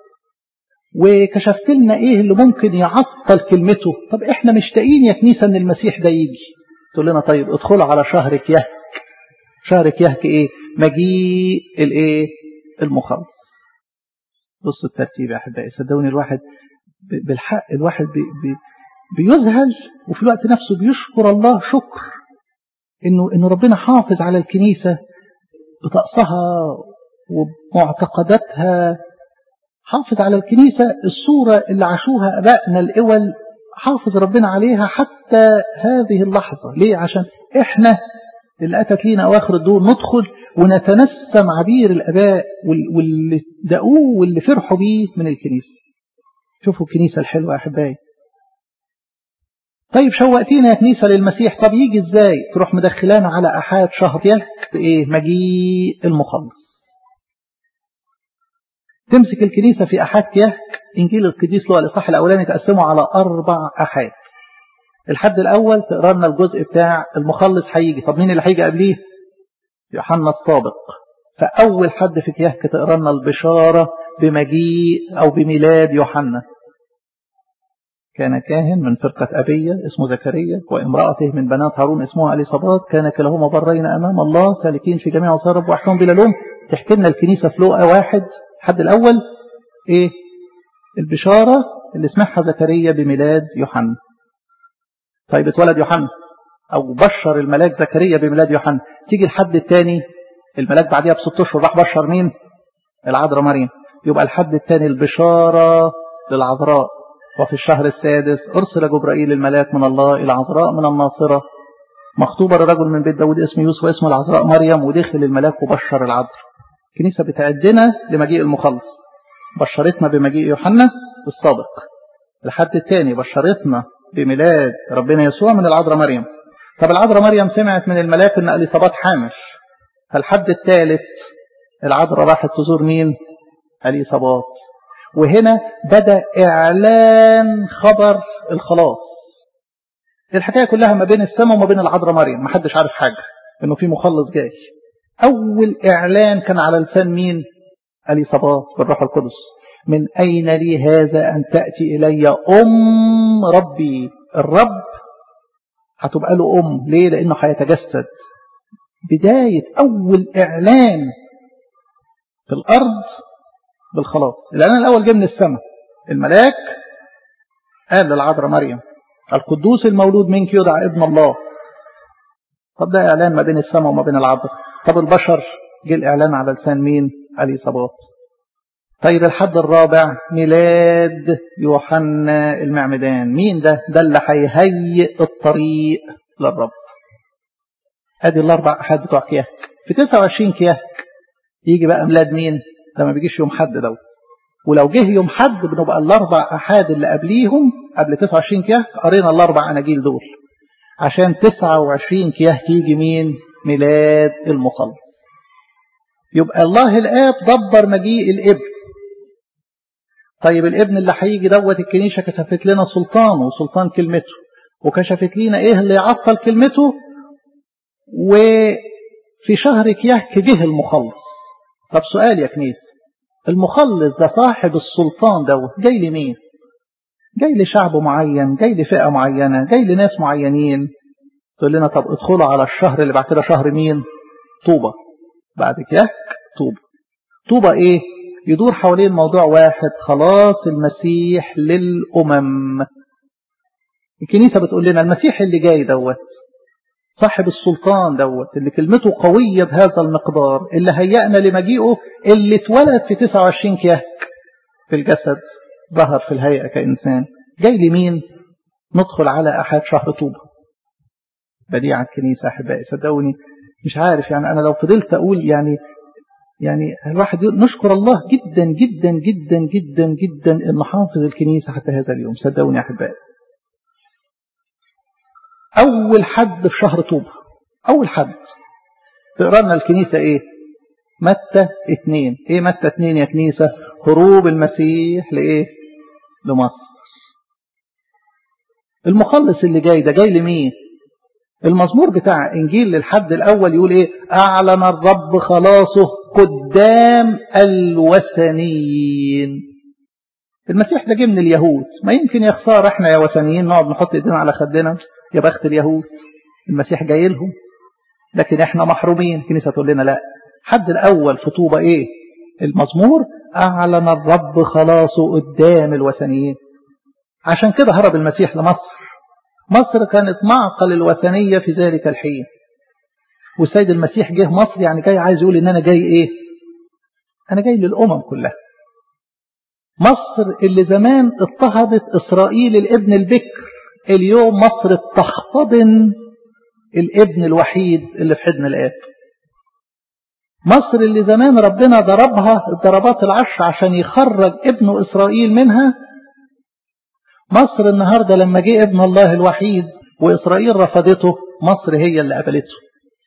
وكشفت لنا ايه اللي ممكن يعطل كلمته طب احنا مشتاقين يا كنيسه ان المسيح ده يجي تقول لنا طيب ادخلوا على شهر كيهك شهر كيهك ايه مجيء الايه المخلص بصوا الترتيب يا احبائي صدقوني الواحد بالحق الواحد بي بي بيذهل وفي الوقت نفسه بيشكر الله شكر انه انه ربنا حافظ على الكنيسه بطقسها ومعتقداتها حافظ على الكنيسه الصوره اللي عاشوها ابائنا الاول حافظ ربنا عليها حتى هذه اللحظه ليه عشان احنا اللي اتت لينا اواخر الدور ندخل ونتنسم عبير الاباء واللي دقوه واللي فرحوا بيه من الكنيسه شوفوا الكنيسه الحلوه يا احبائي طيب شوقتينا يا كنيسه للمسيح طب يجي ازاي تروح مدخلانا على احاد شهر يهك بايه مجيء المخلص تمسك الكنيسه في احاد يهك انجيل القديس له الاصحاح الاولاني تقسمه على اربع احاد الحد الاول تقرا لنا الجزء بتاع المخلص هيجي طب مين اللي هيجي قبليه يوحنا السابق فأول حد في كيهك تقرا لنا البشارة بمجيء أو بميلاد يوحنا كان كاهن من فرقة أبية اسمه زكريا وامرأته من بنات هارون اسمها أليصابات كان كلاهما برين أمام الله سالكين في جميع وصار رب وحشهم بلا لوم تحكي لنا الكنيسة في لوقا واحد الحد الأول إيه البشارة اللي سمعها زكريا بميلاد يوحنا طيب اتولد يوحنا أو بشر الملاك زكريا بميلاد يوحنا تيجي الحد الثاني الملاك بعديها بست أشهر راح بشر مين؟ العذراء مريم يبقى الحد الثاني البشارة للعذراء وفي الشهر السادس أرسل جبرائيل الملاك من الله إلى عذراء من الناصرة مخطوبة لرجل من بيت داود اسمه يوسف واسمه العذراء مريم ودخل الملاك وبشر العذراء الكنيسة بتعدنا لمجيء المخلص بشرتنا بمجيء يوحنا الصادق الحد الثاني بشرتنا بميلاد ربنا يسوع من العذراء مريم طب العذراء مريم سمعت من الملاك ان اليصابات حامل فالحد الثالث العذراء راحت تزور مين اليصابات وهنا بدأ إعلان خبر الخلاص الحكاية كلها ما بين السماء وما بين العذراء مريم ما حدش عارف حاجة انه في مخلص جاي اول اعلان كان على لسان مين اليصابات بالروح القدس من اين لي هذا ان تأتي الي ام ربي الرب هتبقى له ام ليه لانه هيتجسد بداية اول اعلان في الارض بالخلاص الاعلان الاول جه من السماء الملاك قال للعذراء مريم القدوس المولود منك يدعى ابن الله طب ده اعلان ما بين السماء وما بين العذراء طب البشر جه الاعلان على لسان مين اليصابات طيب الحد الرابع ميلاد يوحنا المعمدان مين ده ده اللي هيهيئ الطريق للرب ادي الاربع احاد بتوع كياك في 29 كياك يجي بقى ميلاد مين ده ما بيجيش يوم حد دوت ولو جه يوم حد بنبقى الاربع احاد اللي قبليهم قبل 29 كياك قرينا الاربع اناجيل دول عشان 29 كياك يجي مين ميلاد المخلص يبقى الله الاب دبر مجيء الابن طيب الابن اللي هيجي دوت الكنيسه كشفت لنا سلطان وسلطان كلمته وكشفت لنا ايه اللي يعطل كلمته وفي شهر كياك جه المخلص طب سؤال يا كنيسه المخلص ده صاحب السلطان دوت جاي لمين جاي لشعب معين جاي لفئة معينة جاي لناس معينين تقول لنا طب ادخلوا على الشهر اللي بعد كده شهر مين طوبة بعد كده طوبة طوبة ايه يدور حوالين موضوع واحد خلاص المسيح للأمم الكنيسة بتقول لنا المسيح اللي جاي دوت صاحب السلطان دوت اللي كلمته قوية بهذا المقدار اللي هيأنا لمجيئه اللي اتولد في 29 كياك في الجسد ظهر في الهيئة كإنسان جاي لمين ندخل على أحد شهر طوبة بديعة الكنيسة أحبائي صدقوني مش عارف يعني أنا لو فضلت أقول يعني يعني الواحد نشكر الله جدا جدا جدا جدا جدا إن حافظ الكنيسة حتى هذا اليوم صدقوني يا أحبائي أول حد في شهر طوبة أول حد تقرأ لنا الكنيسة إيه متى اتنين إيه متى اتنين يا كنيسة هروب المسيح لإيه لمصر المخلص اللي جاي ده جاي لمين المزمور بتاع إنجيل للحد الأول يقول إيه أعلن الرب خلاصه قدام الوثنيين المسيح ده جه من اليهود ما يمكن يا خساره احنا يا وثنيين نقعد نحط ايدينا على خدنا يا بخت اليهود المسيح جاي لهم لكن احنا محرومين الكنيسه تقول لنا لا حد الاول في طوبه ايه المزمور اعلن الرب خلاصه قدام الوثنيين عشان كده هرب المسيح لمصر مصر كانت معقل الوثنيه في ذلك الحين والسيد المسيح جه مصر يعني جاي عايز يقول ان انا جاي ايه انا جاي للامم كلها مصر اللي زمان اضطهدت اسرائيل الابن البكر اليوم مصر بتحتضن الابن الوحيد اللي في حضن الاب مصر اللي زمان ربنا ضربها الضربات العشر عشان يخرج ابن اسرائيل منها مصر النهاردة لما جه ابن الله الوحيد واسرائيل رفضته مصر هي اللي قبلته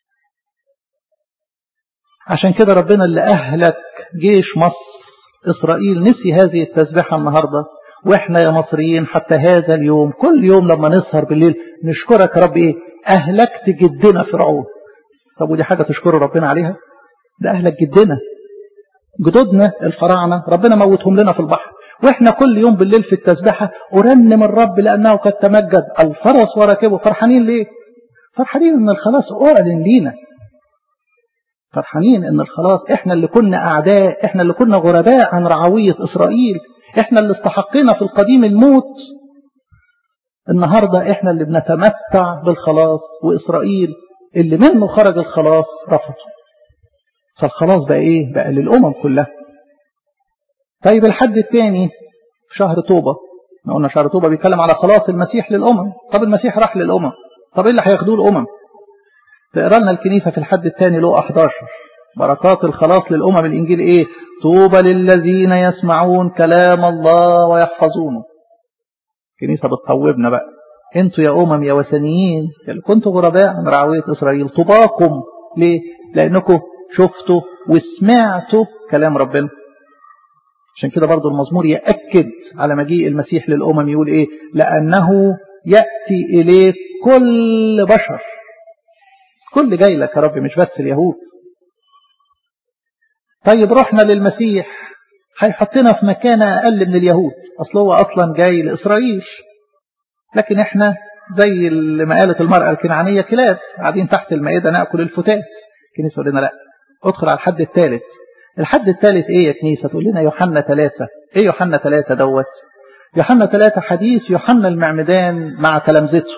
عشان كده ربنا اللي اهلك جيش مصر إسرائيل نسي هذه التسبيحة النهاردة وإحنا يا مصريين حتى هذا اليوم كل يوم لما نسهر بالليل نشكرك يا رب إيه أهلكت جدنا فرعون طب ودي حاجة تشكر ربنا عليها ده أهلك جدنا جدودنا الفراعنة ربنا موتهم لنا في البحر وإحنا كل يوم بالليل في التسبيحة أرنم الرب لأنه قد تمجد الفرس وركبه فرحانين ليه فرحانين إن الخلاص أعلن لينا فرحانين ان الخلاص احنا اللي كنا اعداء احنا اللي كنا غرباء عن رعوية اسرائيل احنا اللي استحقينا في القديم الموت النهاردة احنا اللي بنتمتع بالخلاص وإسرائيل اللي منه خرج الخلاص رفضه فالخلاص بقى ايه بقى للأمم كلها طيب الحد الثاني شهر طوبة ما قلنا شهر طوبة بيتكلم على خلاص المسيح للأمم طب المسيح راح للأمم طب ايه اللي هياخدوه الأمم تقرا لنا الكنيسة في الحد الثاني له 11 بركات الخلاص للأمم الإنجيل إيه طوبى للذين يسمعون كلام الله ويحفظونه الكنيسة بتطوبنا بقى انتوا يا أمم يا وثنيين اللي كنتوا غرباء عن رعوية إسرائيل طوباكم ليه لأنكم شفتوا وسمعتوا كلام ربنا عشان كده برضو المزمور يأكد على مجيء المسيح للأمم يقول إيه لأنه يأتي إليه كل بشر كل جاي لك يا رب مش بس اليهود طيب رحنا للمسيح هيحطنا في مكان أقل من اليهود أصل هو أصلا جاي لإسرائيل لكن احنا زي ما قالت المرأة الكنعانية كلاب قاعدين تحت المائدة نأكل الفتات الكنيسة تقول لنا لا ادخل على الحد الثالث الحد الثالث ايه يا كنيسة تقول لنا يوحنا ثلاثة ايه يوحنا ثلاثة دوت يوحنا ثلاثة حديث يوحنا المعمدان مع تلامذته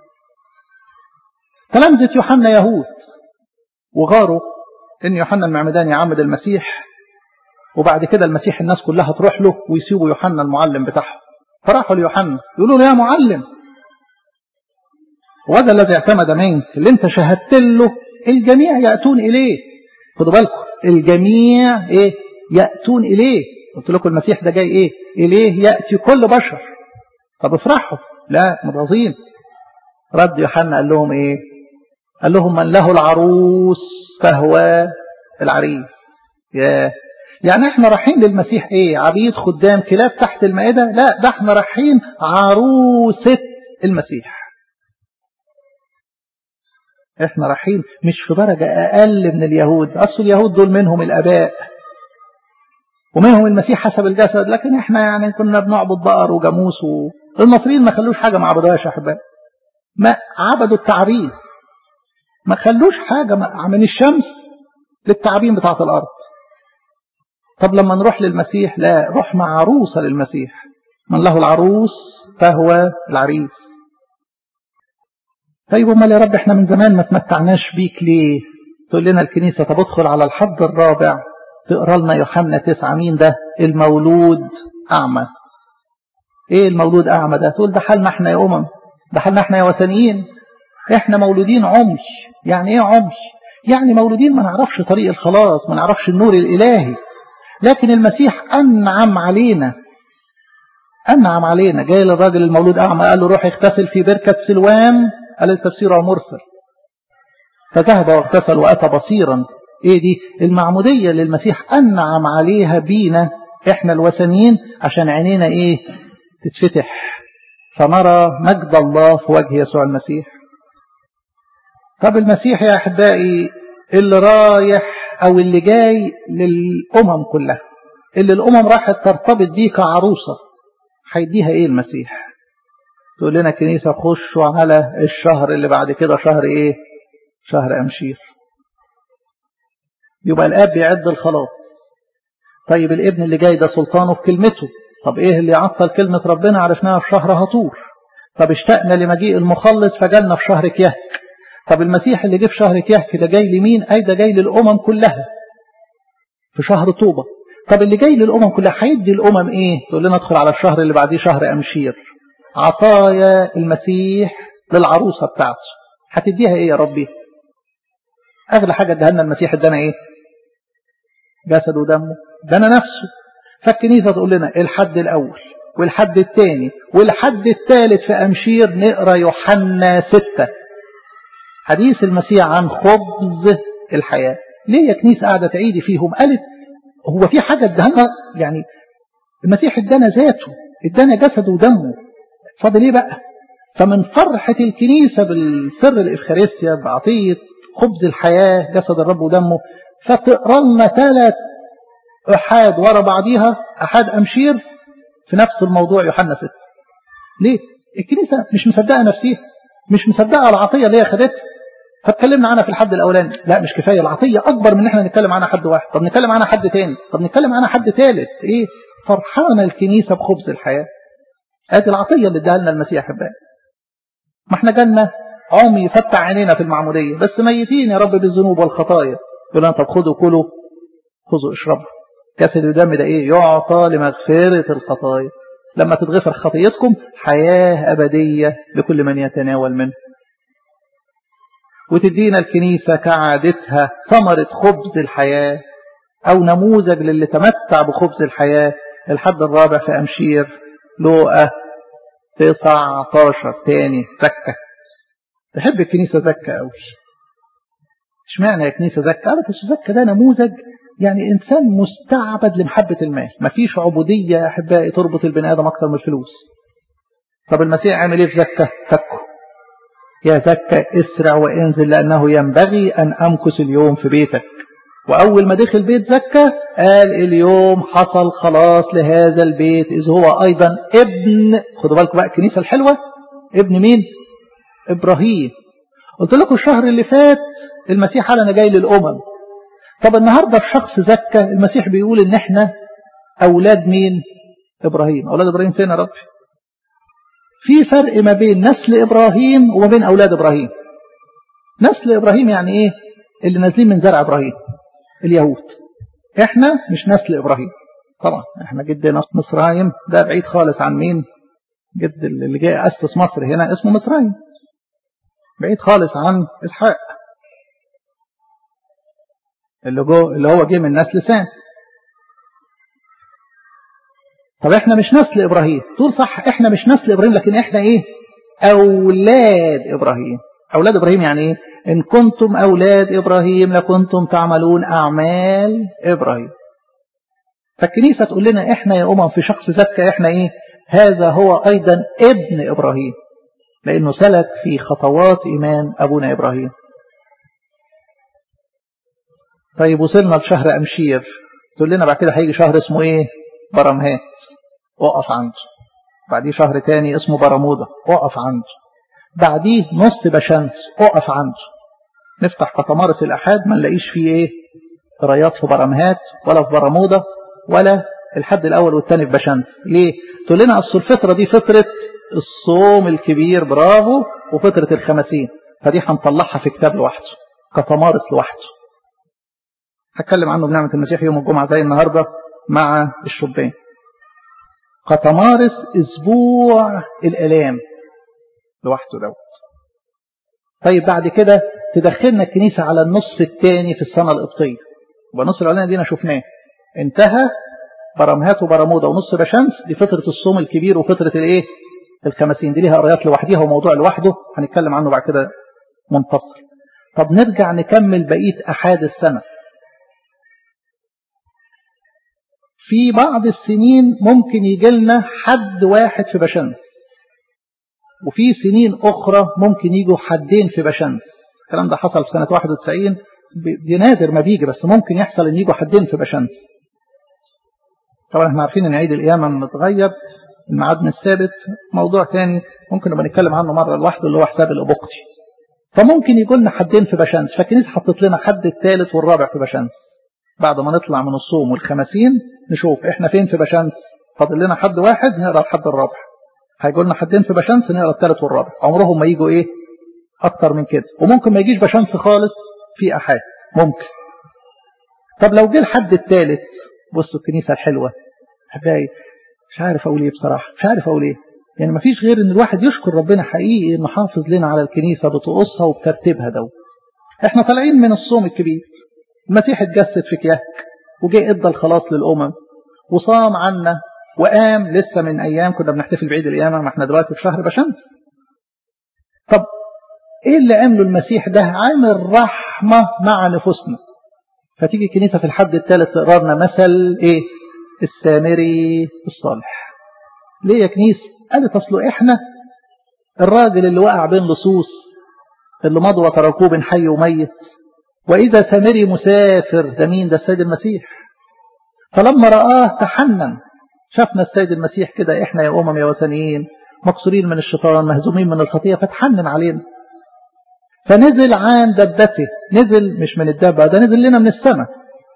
تلامذة يوحنا يهود وغاروا ان يوحنا المعمدان يعمد المسيح وبعد كده المسيح الناس كلها تروح له ويسيبوا يوحنا المعلم بتاعهم فراحوا ليوحنا يقولوا له يا معلم وهذا الذي اعتمد منك اللي انت شهدت له الجميع يأتون إليه خدوا بالكم الجميع ايه يأتون إليه قلت لكم المسيح ده جاي ايه إليه يأتي كل بشر طب افرحوا لا متغاظين رد يوحنا قال لهم ايه قال لهم من له العروس فهو العريس يا يعني احنا رايحين للمسيح ايه عبيد خدام كلاب تحت المائدة لا ده احنا رايحين عروسة المسيح احنا رايحين مش في درجة اقل من اليهود اصل اليهود دول منهم الاباء ومنهم المسيح حسب الجسد لكن احنا يعني كنا بنعبد بقر وجاموس و... المصريين ما خلوش حاجة ما عبدوهاش يا احبائي ما عبدوا التعبين ما خلوش حاجة من الشمس للتعبين بتاعة الارض طب لما نروح للمسيح لا رحنا عروسة للمسيح من له العروس فهو العريس طيب امال يا رب احنا من زمان ما تمتعناش بيك ليه تقول لنا الكنيسة طب ادخل على الحد الرابع تقرا لنا يوحنا تسعة مين ده المولود أعمى ايه المولود أعمى ده تقول ده حالنا احنا يا أمم ده حالنا احنا يا وثنيين احنا مولودين عمش يعني ايه عمش يعني مولودين ما نعرفش طريق الخلاص ما نعرفش النور الإلهي لكن المسيح أنعم علينا أنعم علينا جاي للراجل المولود أعمى قال له روح اغتسل في بركة سلوان قال التفسير مرسل فذهب واغتسل وأتى بصيرا ايه دي المعمودية للمسيح أنعم عليها بينا احنا الوثنيين عشان عينينا ايه تتفتح فنرى مجد الله في وجه يسوع المسيح طب المسيح يا أحبائي اللي رايح أو اللي جاي للأمم كلها اللي الأمم راحت ترتبط بيه كعروسة هيديها إيه المسيح تقول لنا كنيسة خشوا على الشهر اللي بعد كده شهر إيه شهر أمشير يبقى الآب بيعد الخلاص طيب الابن اللي جاي ده سلطانه في كلمته طب إيه اللي يعطل كلمة ربنا علشانها في شهر هطور طب اشتقنا لمجيء المخلص فجالنا في شهر كيهك طب المسيح اللي جه في شهر كيهك ده جاي لمين أي ده جاي للأمم كلها في شهر طوبة طب اللي جاي للأمم كلها هيدي الأمم إيه تقول لنا ادخل على الشهر اللي بعديه شهر أمشير عطايا المسيح للعروسة بتاعته هتديها إيه يا ربي أغلى حاجة ادهنا المسيح ادانا إيه جسد ودمه ادانا نفسه فالكنيسة تقول لنا الحد الأول والحد الثاني والحد الثالث في أمشير نقرأ يوحنا ستة حديث المسيح عن خبز الحياة ليه يا كنيسة قاعدة تعيدي فيهم قالت هو في حاجة ادانا يعني المسيح ادانا ذاته ادانا جسد ودمه فاضل ايه بقى فمن فرحة الكنيسة بالسر الإفخارستيا بعطية خبز الحياة جسد الرب ودمه فتقرا لنا ثلاث أحاد ورا بعضيها أحاد أمشير في نفس الموضوع يوحنا 6 ليه؟ الكنيسة مش مصدقة نفسها مش مصدقة العطية اللي هي خدتها فاتكلمنا عنها في الحد الأولاني لا مش كفاية العطية أكبر من إن احنا نتكلم عنها حد واحد طب نتكلم عنها حد تاني طب نتكلم عنها حد ثالث إيه فرحانة الكنيسة بخبز الحياة هذه العطية اللي اداها لنا المسيح أحبائي ما احنا جالنا عمي فتح عينينا في المعمودية بس ميتين يا رب بالذنوب والخطايا يقول لنا طب خدوا كلوا خذوا اشربوا جسد الدم ده ايه يعطى لمغفرة الخطايا لما تتغفر خطيتكم حياة أبدية لكل من يتناول منه وتدينا الكنيسة كعادتها ثمرة خبز الحياة أو نموذج للي تمتع بخبز الحياة الحد الرابع في أمشير لوقا 19 تاني زكة تحب الكنيسة زكة أوي اشمعنى يا كنيسة زكة قالت الزكة ده نموذج يعني إنسان مستعبد لمحبة المال مفيش عبودية يا أحبائي تربط البني آدم أكتر من الفلوس طب المسيح عمل إيه في زكة فكه يا زكة اسرع وانزل لأنه ينبغي أن أمكث اليوم في بيتك وأول ما دخل بيت زكة قال اليوم حصل خلاص لهذا البيت إذ هو أيضا ابن خدوا بالكم بقى الكنيسة الحلوة ابن مين إبراهيم قلت لكم الشهر اللي فات المسيح قال أنا جاي للأمم طب النهاردة في شخص زكة المسيح بيقول إن إحنا أولاد مين إبراهيم أولاد إبراهيم فين يا رب في فرق ما بين نسل إبراهيم وما بين أولاد إبراهيم نسل إبراهيم يعني إيه اللي نازلين من زرع إبراهيم اليهود إحنا مش نسل إبراهيم طبعا إحنا جدنا مصرايم ده بعيد خالص عن مين جد اللي جاي أسس مصر هنا اسمه مصرايم بعيد خالص عن إسحاق اللي, جو اللي هو جه من نسل سام طب احنا مش نسل ابراهيم تقول صح احنا مش نسل ابراهيم لكن احنا ايه اولاد ابراهيم اولاد ابراهيم يعني ايه ان كنتم اولاد ابراهيم لكنتم تعملون اعمال ابراهيم فالكنيسة تقول لنا احنا يا امم في شخص زكى احنا ايه هذا هو ايضا ابن ابراهيم لانه سلك في خطوات ايمان ابونا ابراهيم طيب وصلنا لشهر امشير تقول لنا بعد كده هيجي شهر اسمه ايه برمهات وقف عنده بعديه شهر تاني اسمه برمودا وقف عنده بعديه نص بشمس وقف عنده نفتح قطمارس الأحاد ما نلاقيش فيه ايه قرايات في برمهات ولا في برمودا ولا الحد الأول والثاني في بشمس ليه تقول لنا أصل الفترة دي فترة الصوم الكبير برافو وفترة الخمسين فدي هنطلعها في كتاب لوحده قطمارس لوحده هتكلم عنه بنعمة المسيح يوم الجمعة زي النهاردة مع الشبان قطمارس اسبوع الالام لوحده دوت طيب بعد كده تدخلنا الكنيسة على النص الثاني في السنة القبطية يبقى النص الاولاني دينا شفناه انتهى برمهات وبرمودا ونص بشمس دي فترة الصوم الكبير وفترة الايه الخمسين دي ليها قرايات لوحديها وموضوع لوحده هنتكلم عنه بعد كده منفصل طب نرجع نكمل بقية أحاد السنة في بعض السنين ممكن يجي لنا حد واحد في بشمس وفي سنين أخرى ممكن يجوا حدين في بشمس الكلام ده حصل في سنة 91 بنادر ما بيجي بس ممكن يحصل ان يجوا حدين في بشمس طبعا احنا عارفين ان عيد القيامة متغير الميعاد مش ثابت موضوع ثاني ممكن نبقى نتكلم عنه مرة لوحده اللي هو حساب الأبوقتي فممكن يجوا لنا حدين في بشمس فالكنيسة حطت لنا حد الثالث والرابع في بشمس بعد ما نطلع من الصوم والخمسين نشوف احنا فين في بشمس فاضل لنا حد واحد نقرا الحد الرابع هيقول لنا حدين في بشمس نقرا الثالث والرابع عمرهم ما يجوا ايه اكتر من كده وممكن ما يجيش بشمس خالص في احاد ممكن طب لو جه الحد الثالث بصوا الكنيسه الحلوه احبائي مش عارف اقول ايه بصراحه مش عارف اقول ايه يعني ما فيش غير ان الواحد يشكر ربنا حقيقي انه حافظ لنا على الكنيسه بطقوسها وبترتيبها دو احنا طالعين من الصوم الكبير المسيح اتجسد في كياك وجاء ادى الخلاص للامم وصام عنا وقام لسه من ايام كنا بنحتفل بعيد القيامه ما احنا دلوقتي في شهر بشمس طب ايه اللي عمله المسيح ده عامل رحمه مع نفوسنا فتيجي الكنيسه في الحد الثالث تقرا لنا مثل ايه السامري الصالح ليه يا كنيسه قالت اصله احنا الراجل اللي وقع بين لصوص اللي مضى وتركوه بين حي وميت وإذا سامري مسافر ده مين ده السيد المسيح فلما رآه تحنن شافنا السيد المسيح كده إحنا يا أمم يا وثنيين مكسورين من الشيطان مهزومين من الخطية فتحنن علينا فنزل عن دبته نزل مش من الدابة ده نزل لنا من السماء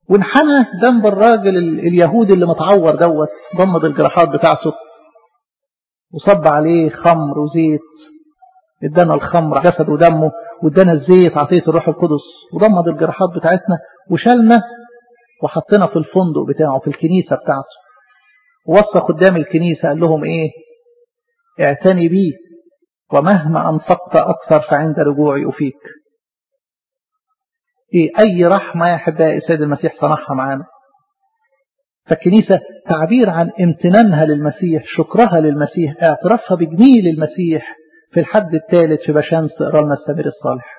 وانحنى جنب الراجل اليهودي اللي متعور دوت ضمد الجراحات بتاعته وصب عليه خمر وزيت ادانا الخمر جسد ودمه وادانا الزيت عطية الروح القدس وضمد الجراحات بتاعتنا وشالنا وحطنا في الفندق بتاعه في الكنيسة بتاعته ووصى قدام الكنيسة قال لهم ايه اعتني بي ومهما أنفقت أكثر فعند رجوعي أفيك إيه أي رحمة يا أحبائي السيد المسيح صنعها معانا فالكنيسة تعبير عن امتنانها للمسيح شكرها للمسيح اعترافها بجميل المسيح في الحد الثالث في بشان تقرا لنا السمير الصالح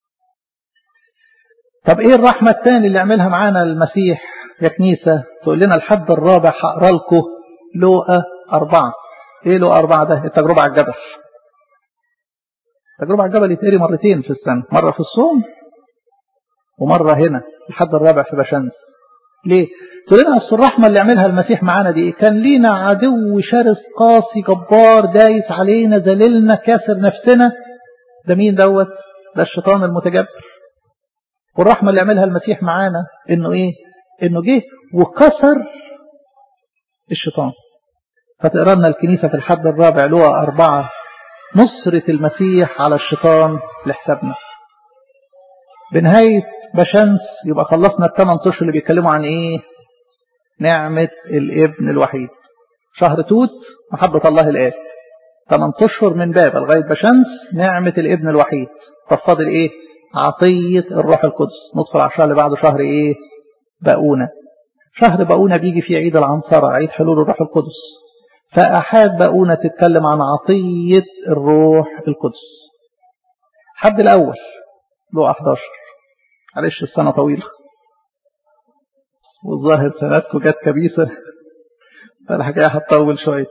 طب ايه الرحمة الثانية اللي عملها معانا المسيح يا كنيسة تقول لنا الحد الرابع هقرا لكم لوقا أربعة ايه لوقا أربعة ده التجربة على الجبل التجربة على الجبل يتقري مرتين في السنة مرة في الصوم ومرة هنا الحد الرابع في بشمس ليه تقول لنا أصل الرحمة اللي عملها المسيح معانا دي كان لينا عدو شرس قاسي جبار دايس علينا ذللنا كاسر نفسنا ده مين دوت ده الشيطان المتجبر والرحمة اللي عملها المسيح معانا انه ايه انه جه وكسر الشيطان فتقرا لنا الكنيسة في الحد الرابع لوقا أربعة نصرة المسيح على الشيطان لحسابنا بنهاية بشمس يبقى خلصنا الثمان اشهر اللي بيتكلموا عن ايه نعمة الابن الوحيد شهر توت محبة الله الآب ثمان اشهر من باب لغاية بشمس نعمة الابن الوحيد طب فاضل ايه عطية الروح القدس ندخل على الشهر اللي بعده شهر ايه بقونة شهر بقونة بيجي في عيد العنصرة عيد حلول الروح القدس فأحاد بقونة تتكلم عن عطية الروح القدس حد الأول له 11 معلش السنة طويلة والظاهر سنتكم جت كبيسة فالحكاية هتطول شوية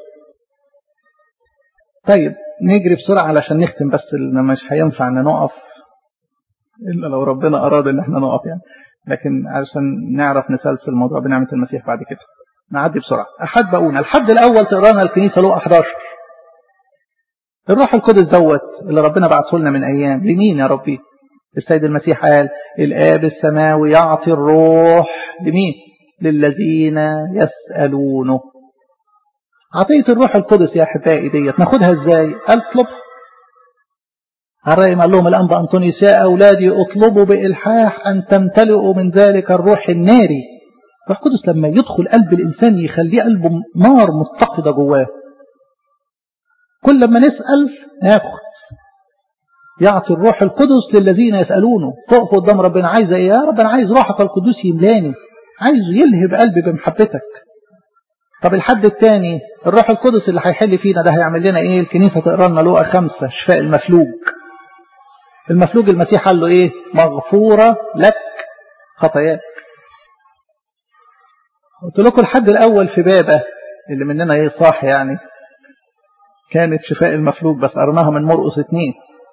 طيب نجري بسرعة علشان نختم بس مش هينفع ان نقف إلا لو ربنا أراد ان احنا نقف يعني لكن علشان نعرف نسلسل الموضوع بنعمة المسيح بعد كده نعدي بسرعة أحد بقونا الحد الأول تقرانا الكنيسة له 11 الروح القدس دوت اللي ربنا بعته لنا من أيام لمين يا ربي السيد المسيح قال الآب السماوي يعطي الروح لمين للذين يسألونه عطية الروح القدس يا أحبائي ديت ناخدها ازاي قال اطلبها الرأي قال لهم الأنبا أنطونيوس يا أولادي اطلبوا بإلحاح أن تمتلئوا من ذلك الروح الناري الروح القدس لما يدخل قلب الإنسان يخليه قلبه نار متقدة جواه كل ما نسأل ناخد يعطي الروح القدس للذين يسألونه تقف قدام ربنا عايز ايه يا رب انا عايز روحك القدس يملاني عايز يلهب قلبي بمحبتك طب الحد الثاني الروح القدس اللي هيحل فينا ده هيعمل لنا ايه الكنيسة تقرا لنا لقى خمسة شفاء المفلوج المفلوج المسيح قال له ايه مغفورة لك خطاياك قلت لكم الحد الاول في بابه اللي مننا ايه صاح يعني كانت شفاء المفلوج بس قرناها من مرقس اتنين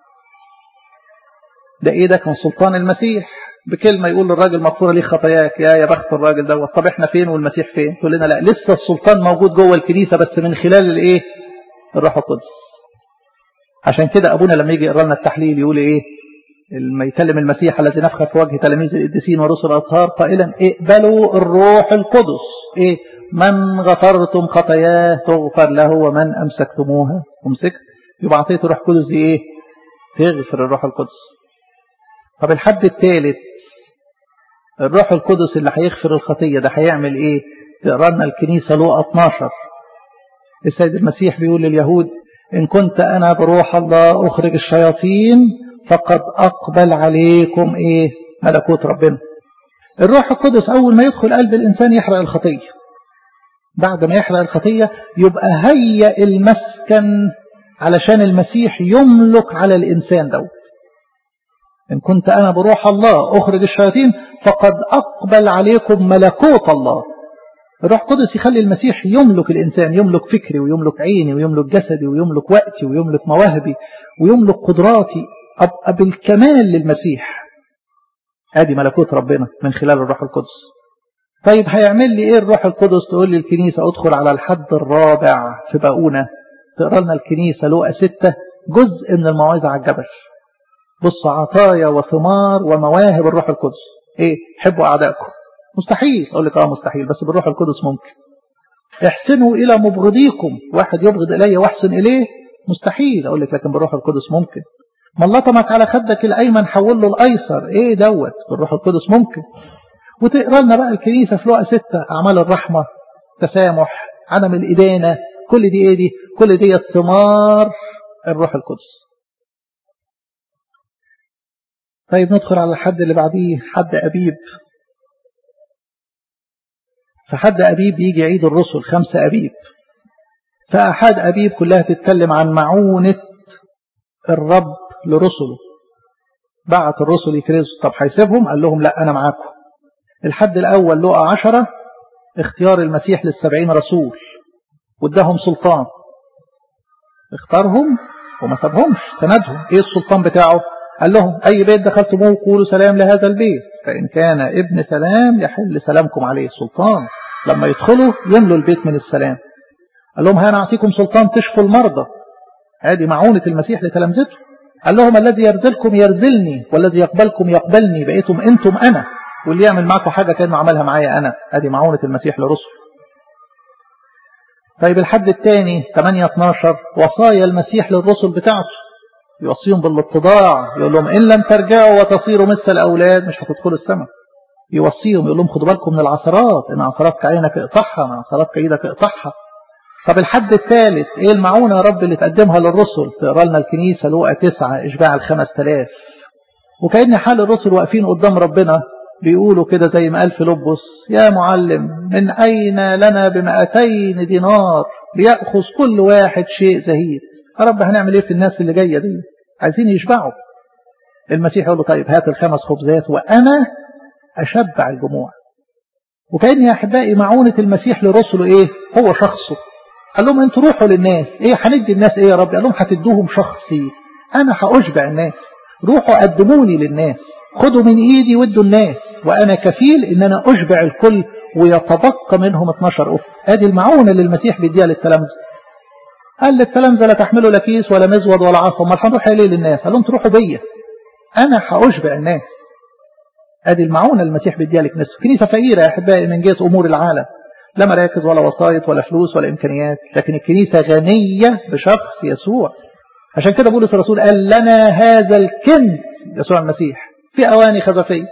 ده ايه ده كان سلطان المسيح بكلمة يقول للراجل مغفورة ليه خطاياك يا يا بخت الراجل دوت طب احنا فين والمسيح فين تقول لنا لا لسه السلطان موجود جوه الكنيسة بس من خلال الايه الروح القدس عشان كده ابونا لما يجي يقرا لنا التحليل يقول ايه لما يكلم المسيح الذي نفخ في وجه تلاميذ القديسين ورسل الاطهار قائلا اقبلوا الروح القدس ايه من غفرتم خطاياه تغفر له ومن امسكتموها امسكت يبقى عطيه الروح القدس دي ايه تغفر الروح القدس طب الحد الثالث الروح القدس اللي هيغفر الخطية ده هيعمل ايه تقرا لنا الكنيسة لوقا 12 السيد المسيح بيقول لليهود إن كنت أنا بروح الله أخرج الشياطين فقد أقبل عليكم إيه ملكوت ربنا الروح القدس أول ما يدخل قلب الإنسان يحرق الخطية بعد ما يحرق الخطية يبقى هيئ المسكن علشان المسيح يملك على الإنسان دوت إن كنت أنا بروح الله أخرج الشياطين فقد أقبل عليكم ملكوت الله الروح القدس يخلي المسيح يملك الإنسان يملك فكري ويملك عيني ويملك جسدي ويملك وقتي ويملك مواهبي ويملك قدراتي أبقى بالكمال للمسيح ادي ملكوت ربنا من خلال الروح القدس طيب هيعمل لي ايه الروح القدس تقول لي الكنيسة ادخل على الحد الرابع في باقونة تقرا لنا الكنيسة لقى ستة جزء من الموعظة على الجبل بص عطايا وثمار ومواهب الروح القدس ايه حبوا اعدائكم مستحيل أقول لك اه مستحيل بس بالروح القدس ممكن احسنوا إلى مبغضيكم واحد يبغض إلي واحسن إليه مستحيل أقول لك لكن بالروح القدس ممكن من لطمك على خدك الأيمن حول له الأيسر إيه دوت بالروح القدس ممكن وتقرا لنا بقى الكنيسة في لقى ستة أعمال الرحمة تسامح عدم الإدانة كل دي إيه دي كل دي ثمار الروح القدس طيب ندخل على الحد اللي بعديه حد أبيب فحد أبيب يجي عيد الرسل خمسة أبيب فأحد أبيب كلها تتكلم عن معونة الرب لرسله بعت الرسل يكرزوا طب هيسيبهم قال لهم لا أنا معاكم الحد الأول لقى عشرة اختيار المسيح للسبعين رسول واداهم سلطان اختارهم وما سابهمش سندهم ايه السلطان بتاعه قال لهم اي بيت دخلتموه قولوا سلام لهذا البيت فان كان ابن سلام يحل سلامكم عليه السلطان لما يدخلوا يملوا البيت من السلام قال لهم انا اعطيكم سلطان تشفوا المرضى هذه معونة المسيح لتلامذته قال لهم الذي يرزلكم يرزلني والذي يقبلكم يقبلني بقيتم انتم انا واللي يعمل معكم حاجة كانه عملها معايا انا ادي معونة المسيح لرسل طيب الحد الثاني 8 12 وصايا المسيح للرسل بتاعته يوصيهم بالاتضاع يقول لهم إن لم ترجعوا وتصيروا مثل الأولاد مش هتدخلوا السماء يوصيهم يقول لهم خدوا بالكم من العثرات إن عثرات عينك اقطعها من عثرات كيدك اقطعها طب الحد الثالث ايه المعونة يا رب اللي تقدمها للرسل تقرا لنا الكنيسة لوقا تسعة اشباع الخمس تلاف وكأن حال الرسل واقفين قدام ربنا بيقولوا كده زي ما قال فيلبس يا معلم من أين لنا بمئتين دينار ليأخذ كل واحد شيء زهيد يا رب هنعمل ايه في الناس اللي جاية دي عايزين يشبعوا المسيح يقول له طيب هات الخمس خبزات وأنا أشبع الجموع وكأن يا أحبائي معونة المسيح لرسله إيه هو شخصه قال لهم انتوا روحوا للناس ايه هندي الناس ايه يا رب قال لهم هتدوهم شخصي انا هأشبع الناس روحوا قدموني للناس خدوا من ايدي وادوا الناس وانا كفيل ان انا اشبع الكل ويتبقى منهم 12 اف ادي المعونة اللي المسيح بيديها للتلامذة قال للتلامذة لا تحملوا لا كيس ولا مزود ولا عصا امال هنروح ليه للناس قال لهم تروحوا بيا انا هأشبع الناس ادي المعونة اللي المسيح بيديها لكنيسة كنيسة فقيرة يا احبائي من جهة امور العالم لا مراكز ولا وسائط ولا فلوس ولا إمكانيات لكن الكنيسة غنية بشخص يسوع عشان كده بولس الرسول قال لنا هذا الكنز يسوع المسيح في أواني خزفية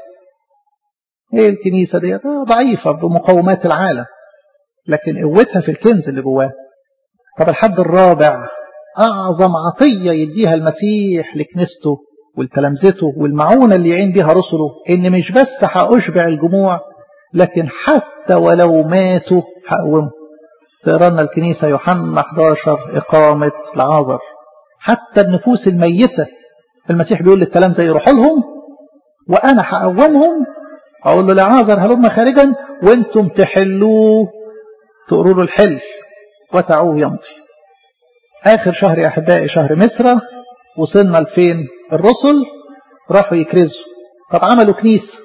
ايه الكنيسة دي ضعيفة بمقومات العالم لكن قوتها في الكنز اللي جواه طب الحد الرابع أعظم عطية يديها المسيح لكنيسته ولتلامذته والمعونة اللي يعين بها رسله إن مش بس هأشبع الجموع لكن حتى ولو ماتوا هقومهم تقرا لنا الكنيسة يوحنا 11 إقامة العازر حتى النفوس الميتة المسيح بيقول للتلامذة يروحوا لهم وأنا هقومهم أقول له لعازر هلم خارجا وانتم تحلوه تقروا له الحل وتعوه يمضي آخر شهر يا أحبائي شهر مصر وصلنا لفين الرسل راحوا يكرزوا طب عملوا كنيسة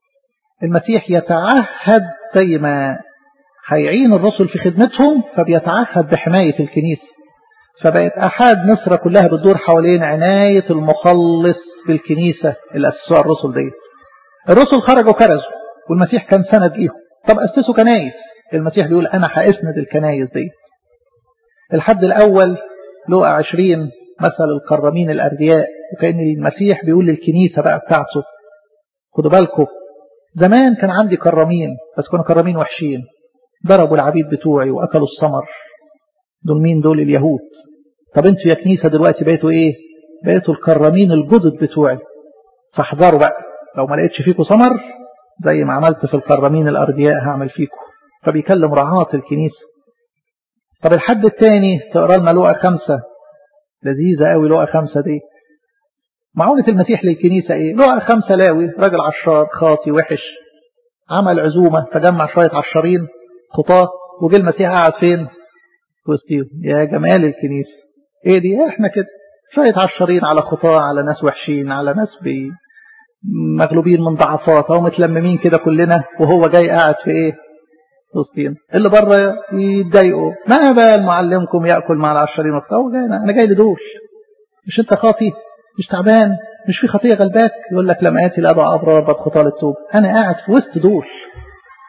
المسيح يتعهد زي ما هيعين الرسل في خدمتهم فبيتعهد بحماية الكنيسة فبقت أحد مصر كلها بتدور حوالين عناية المخلص بالكنيسة اللي أسسوها الرسل دي الرسل خرجوا كرزوا والمسيح كان سند ليهم طب أسسوا كنايس المسيح بيقول أنا هأسند الكنايس دي الحد الأول لقى عشرين مثل الكرامين الأردياء وكأن المسيح بيقول للكنيسة بقى بتاعته خدوا بالكم زمان كان عندي كرامين بس كانوا كرامين وحشين ضربوا العبيد بتوعي وأكلوا السمر دول مين دول اليهود طب انتوا يا كنيسة دلوقتي بقيتوا ايه بقيتوا الكرامين الجدد بتوعي فاحذروا بقى لو ما لقيتش فيكم سمر زي ما عملت في الكرامين الأردياء هعمل فيكم فبيكلم رعاة الكنيسة طب الحد الثاني تقرا لنا لقى خمسة لذيذة قوي لقى خمسة دي معونة المسيح للكنيسة ايه لقى خمسة لاوي راجل عشار خاطي وحش عمل عزومة فجمع شوية عشارين خطاة وجه المسيح قاعد فين وسطيهم يا جمال الكنيسة ايه دي احنا كده شوية عشارين على خطاة على ناس وحشين على ناس بي مغلوبين من ضعفات او متلممين كده كلنا وهو جاي قاعد في ايه وسطين اللي بره يتضايقوا ما بال معلمكم ياكل مع العشرين وقت جاي انا جاي لدول مش انت خاطي مش تعبان مش في خطيه غلباك يقول لك لما اتي لابا ابرار باب خطال التوب انا قاعد في وسط دول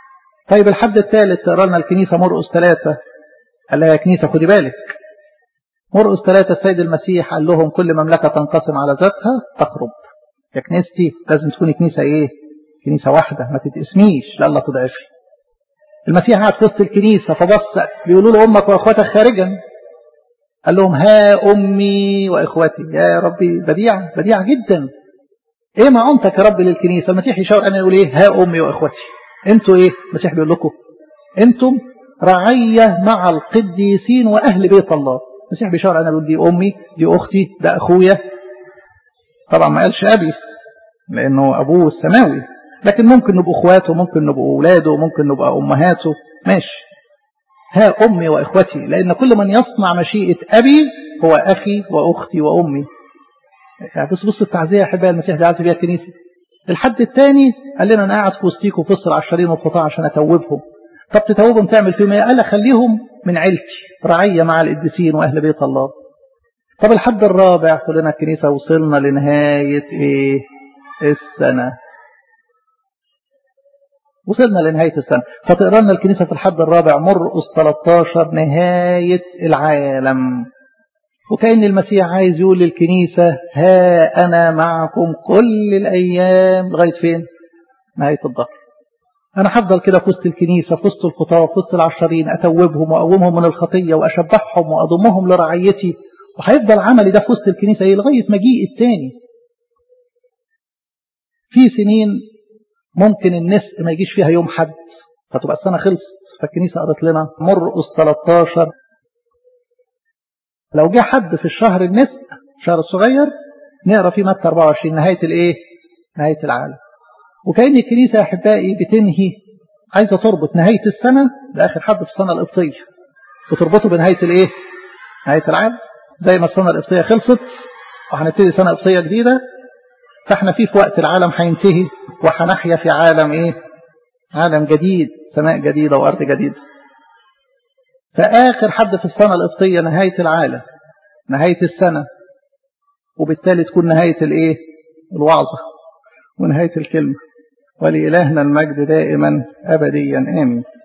طيب الحد الثالث تقرا لنا الكنيسة مرقس ثلاثة قال لها يا كنيسة خدي بالك مرقس ثلاثة السيد المسيح قال لهم كل مملكة تنقسم على ذاتها تخرب يا كنيستي لازم تكوني كنيسة ايه كنيسة واحدة ما تتقسميش لألا تضعفي المسيح قعد في وسط الكنيسة فبص بيقولوا له أمك وأخواتك خارجا قال لهم ها أمي وإخوتي يا ربي بديع بديع جدا إيه معونتك يا رب للكنيسة المسيح يشاور أنا يقول إيه ها أمي وإخوتي أنتوا إيه المسيح بيقول لكم أنتم رعية مع القديسين وأهل بيت الله المسيح بيشاور أنا بيقول دي أمي دي أختي ده أخويا طبعا ما قالش أبي لأنه أبوه السماوي لكن ممكن نبقى اخواته ممكن نبقى اولاده ممكن نبقى امهاته ماشي ها امي واخوتي لان كل من يصنع مشيئة ابي هو اخي واختي وامي يعني بص بص التعزية يا احبائي المسيح دعاته بيها الكنيسة الحد الثاني قال لنا انا قاعد في وسطيكم في وسط العشرين والقطاع عشان اتوبهم طب تتوبهم تعمل فيهم ايه؟ قال اخليهم من عيلتي رعية مع القديسين واهل بيت الله طب الحد الرابع كلنا الكنيسة وصلنا لنهاية ايه السنة وصلنا لنهاية السنة فتقرأ لنا الكنيسة في الحد الرابع مرقس 13 نهاية العالم وكأن المسيح عايز يقول للكنيسة ها أنا معكم كل الأيام لغاية فين نهاية الظهر أنا هفضل كده في وسط الكنيسة في وسط الخطاة في وسط العشرين أتوبهم وأقومهم من الخطية وأشبعهم وأضمهم لرعيتي وهيفضل عملي ده في وسط الكنيسة إيه لغاية مجيء التاني في سنين ممكن النسق ما يجيش فيها يوم حد فتبقى السنة خلصت فالكنيسة قالت لنا مرقس 13 لو جه حد في الشهر النسق الشهر الصغير نقرا فيه متى 24 نهاية الايه نهاية العالم وكأن الكنيسة يا أحبائي بتنهي عايزة تربط نهاية السنة بآخر حد في السنة القبطية وتربطه بنهاية الايه نهاية العالم زي ما السنة القبطية خلصت وهنبتدي سنة قبطية جديدة فاحنا في في وقت العالم هينتهي وهنحيا في عالم ايه عالم جديد سماء جديدة وارض جديدة فاخر حد في السنة القبطية نهاية العالم نهاية السنة وبالتالي تكون نهاية الايه الوعظة ونهاية الكلمة ولإلهنا المجد دائما أبديا آمين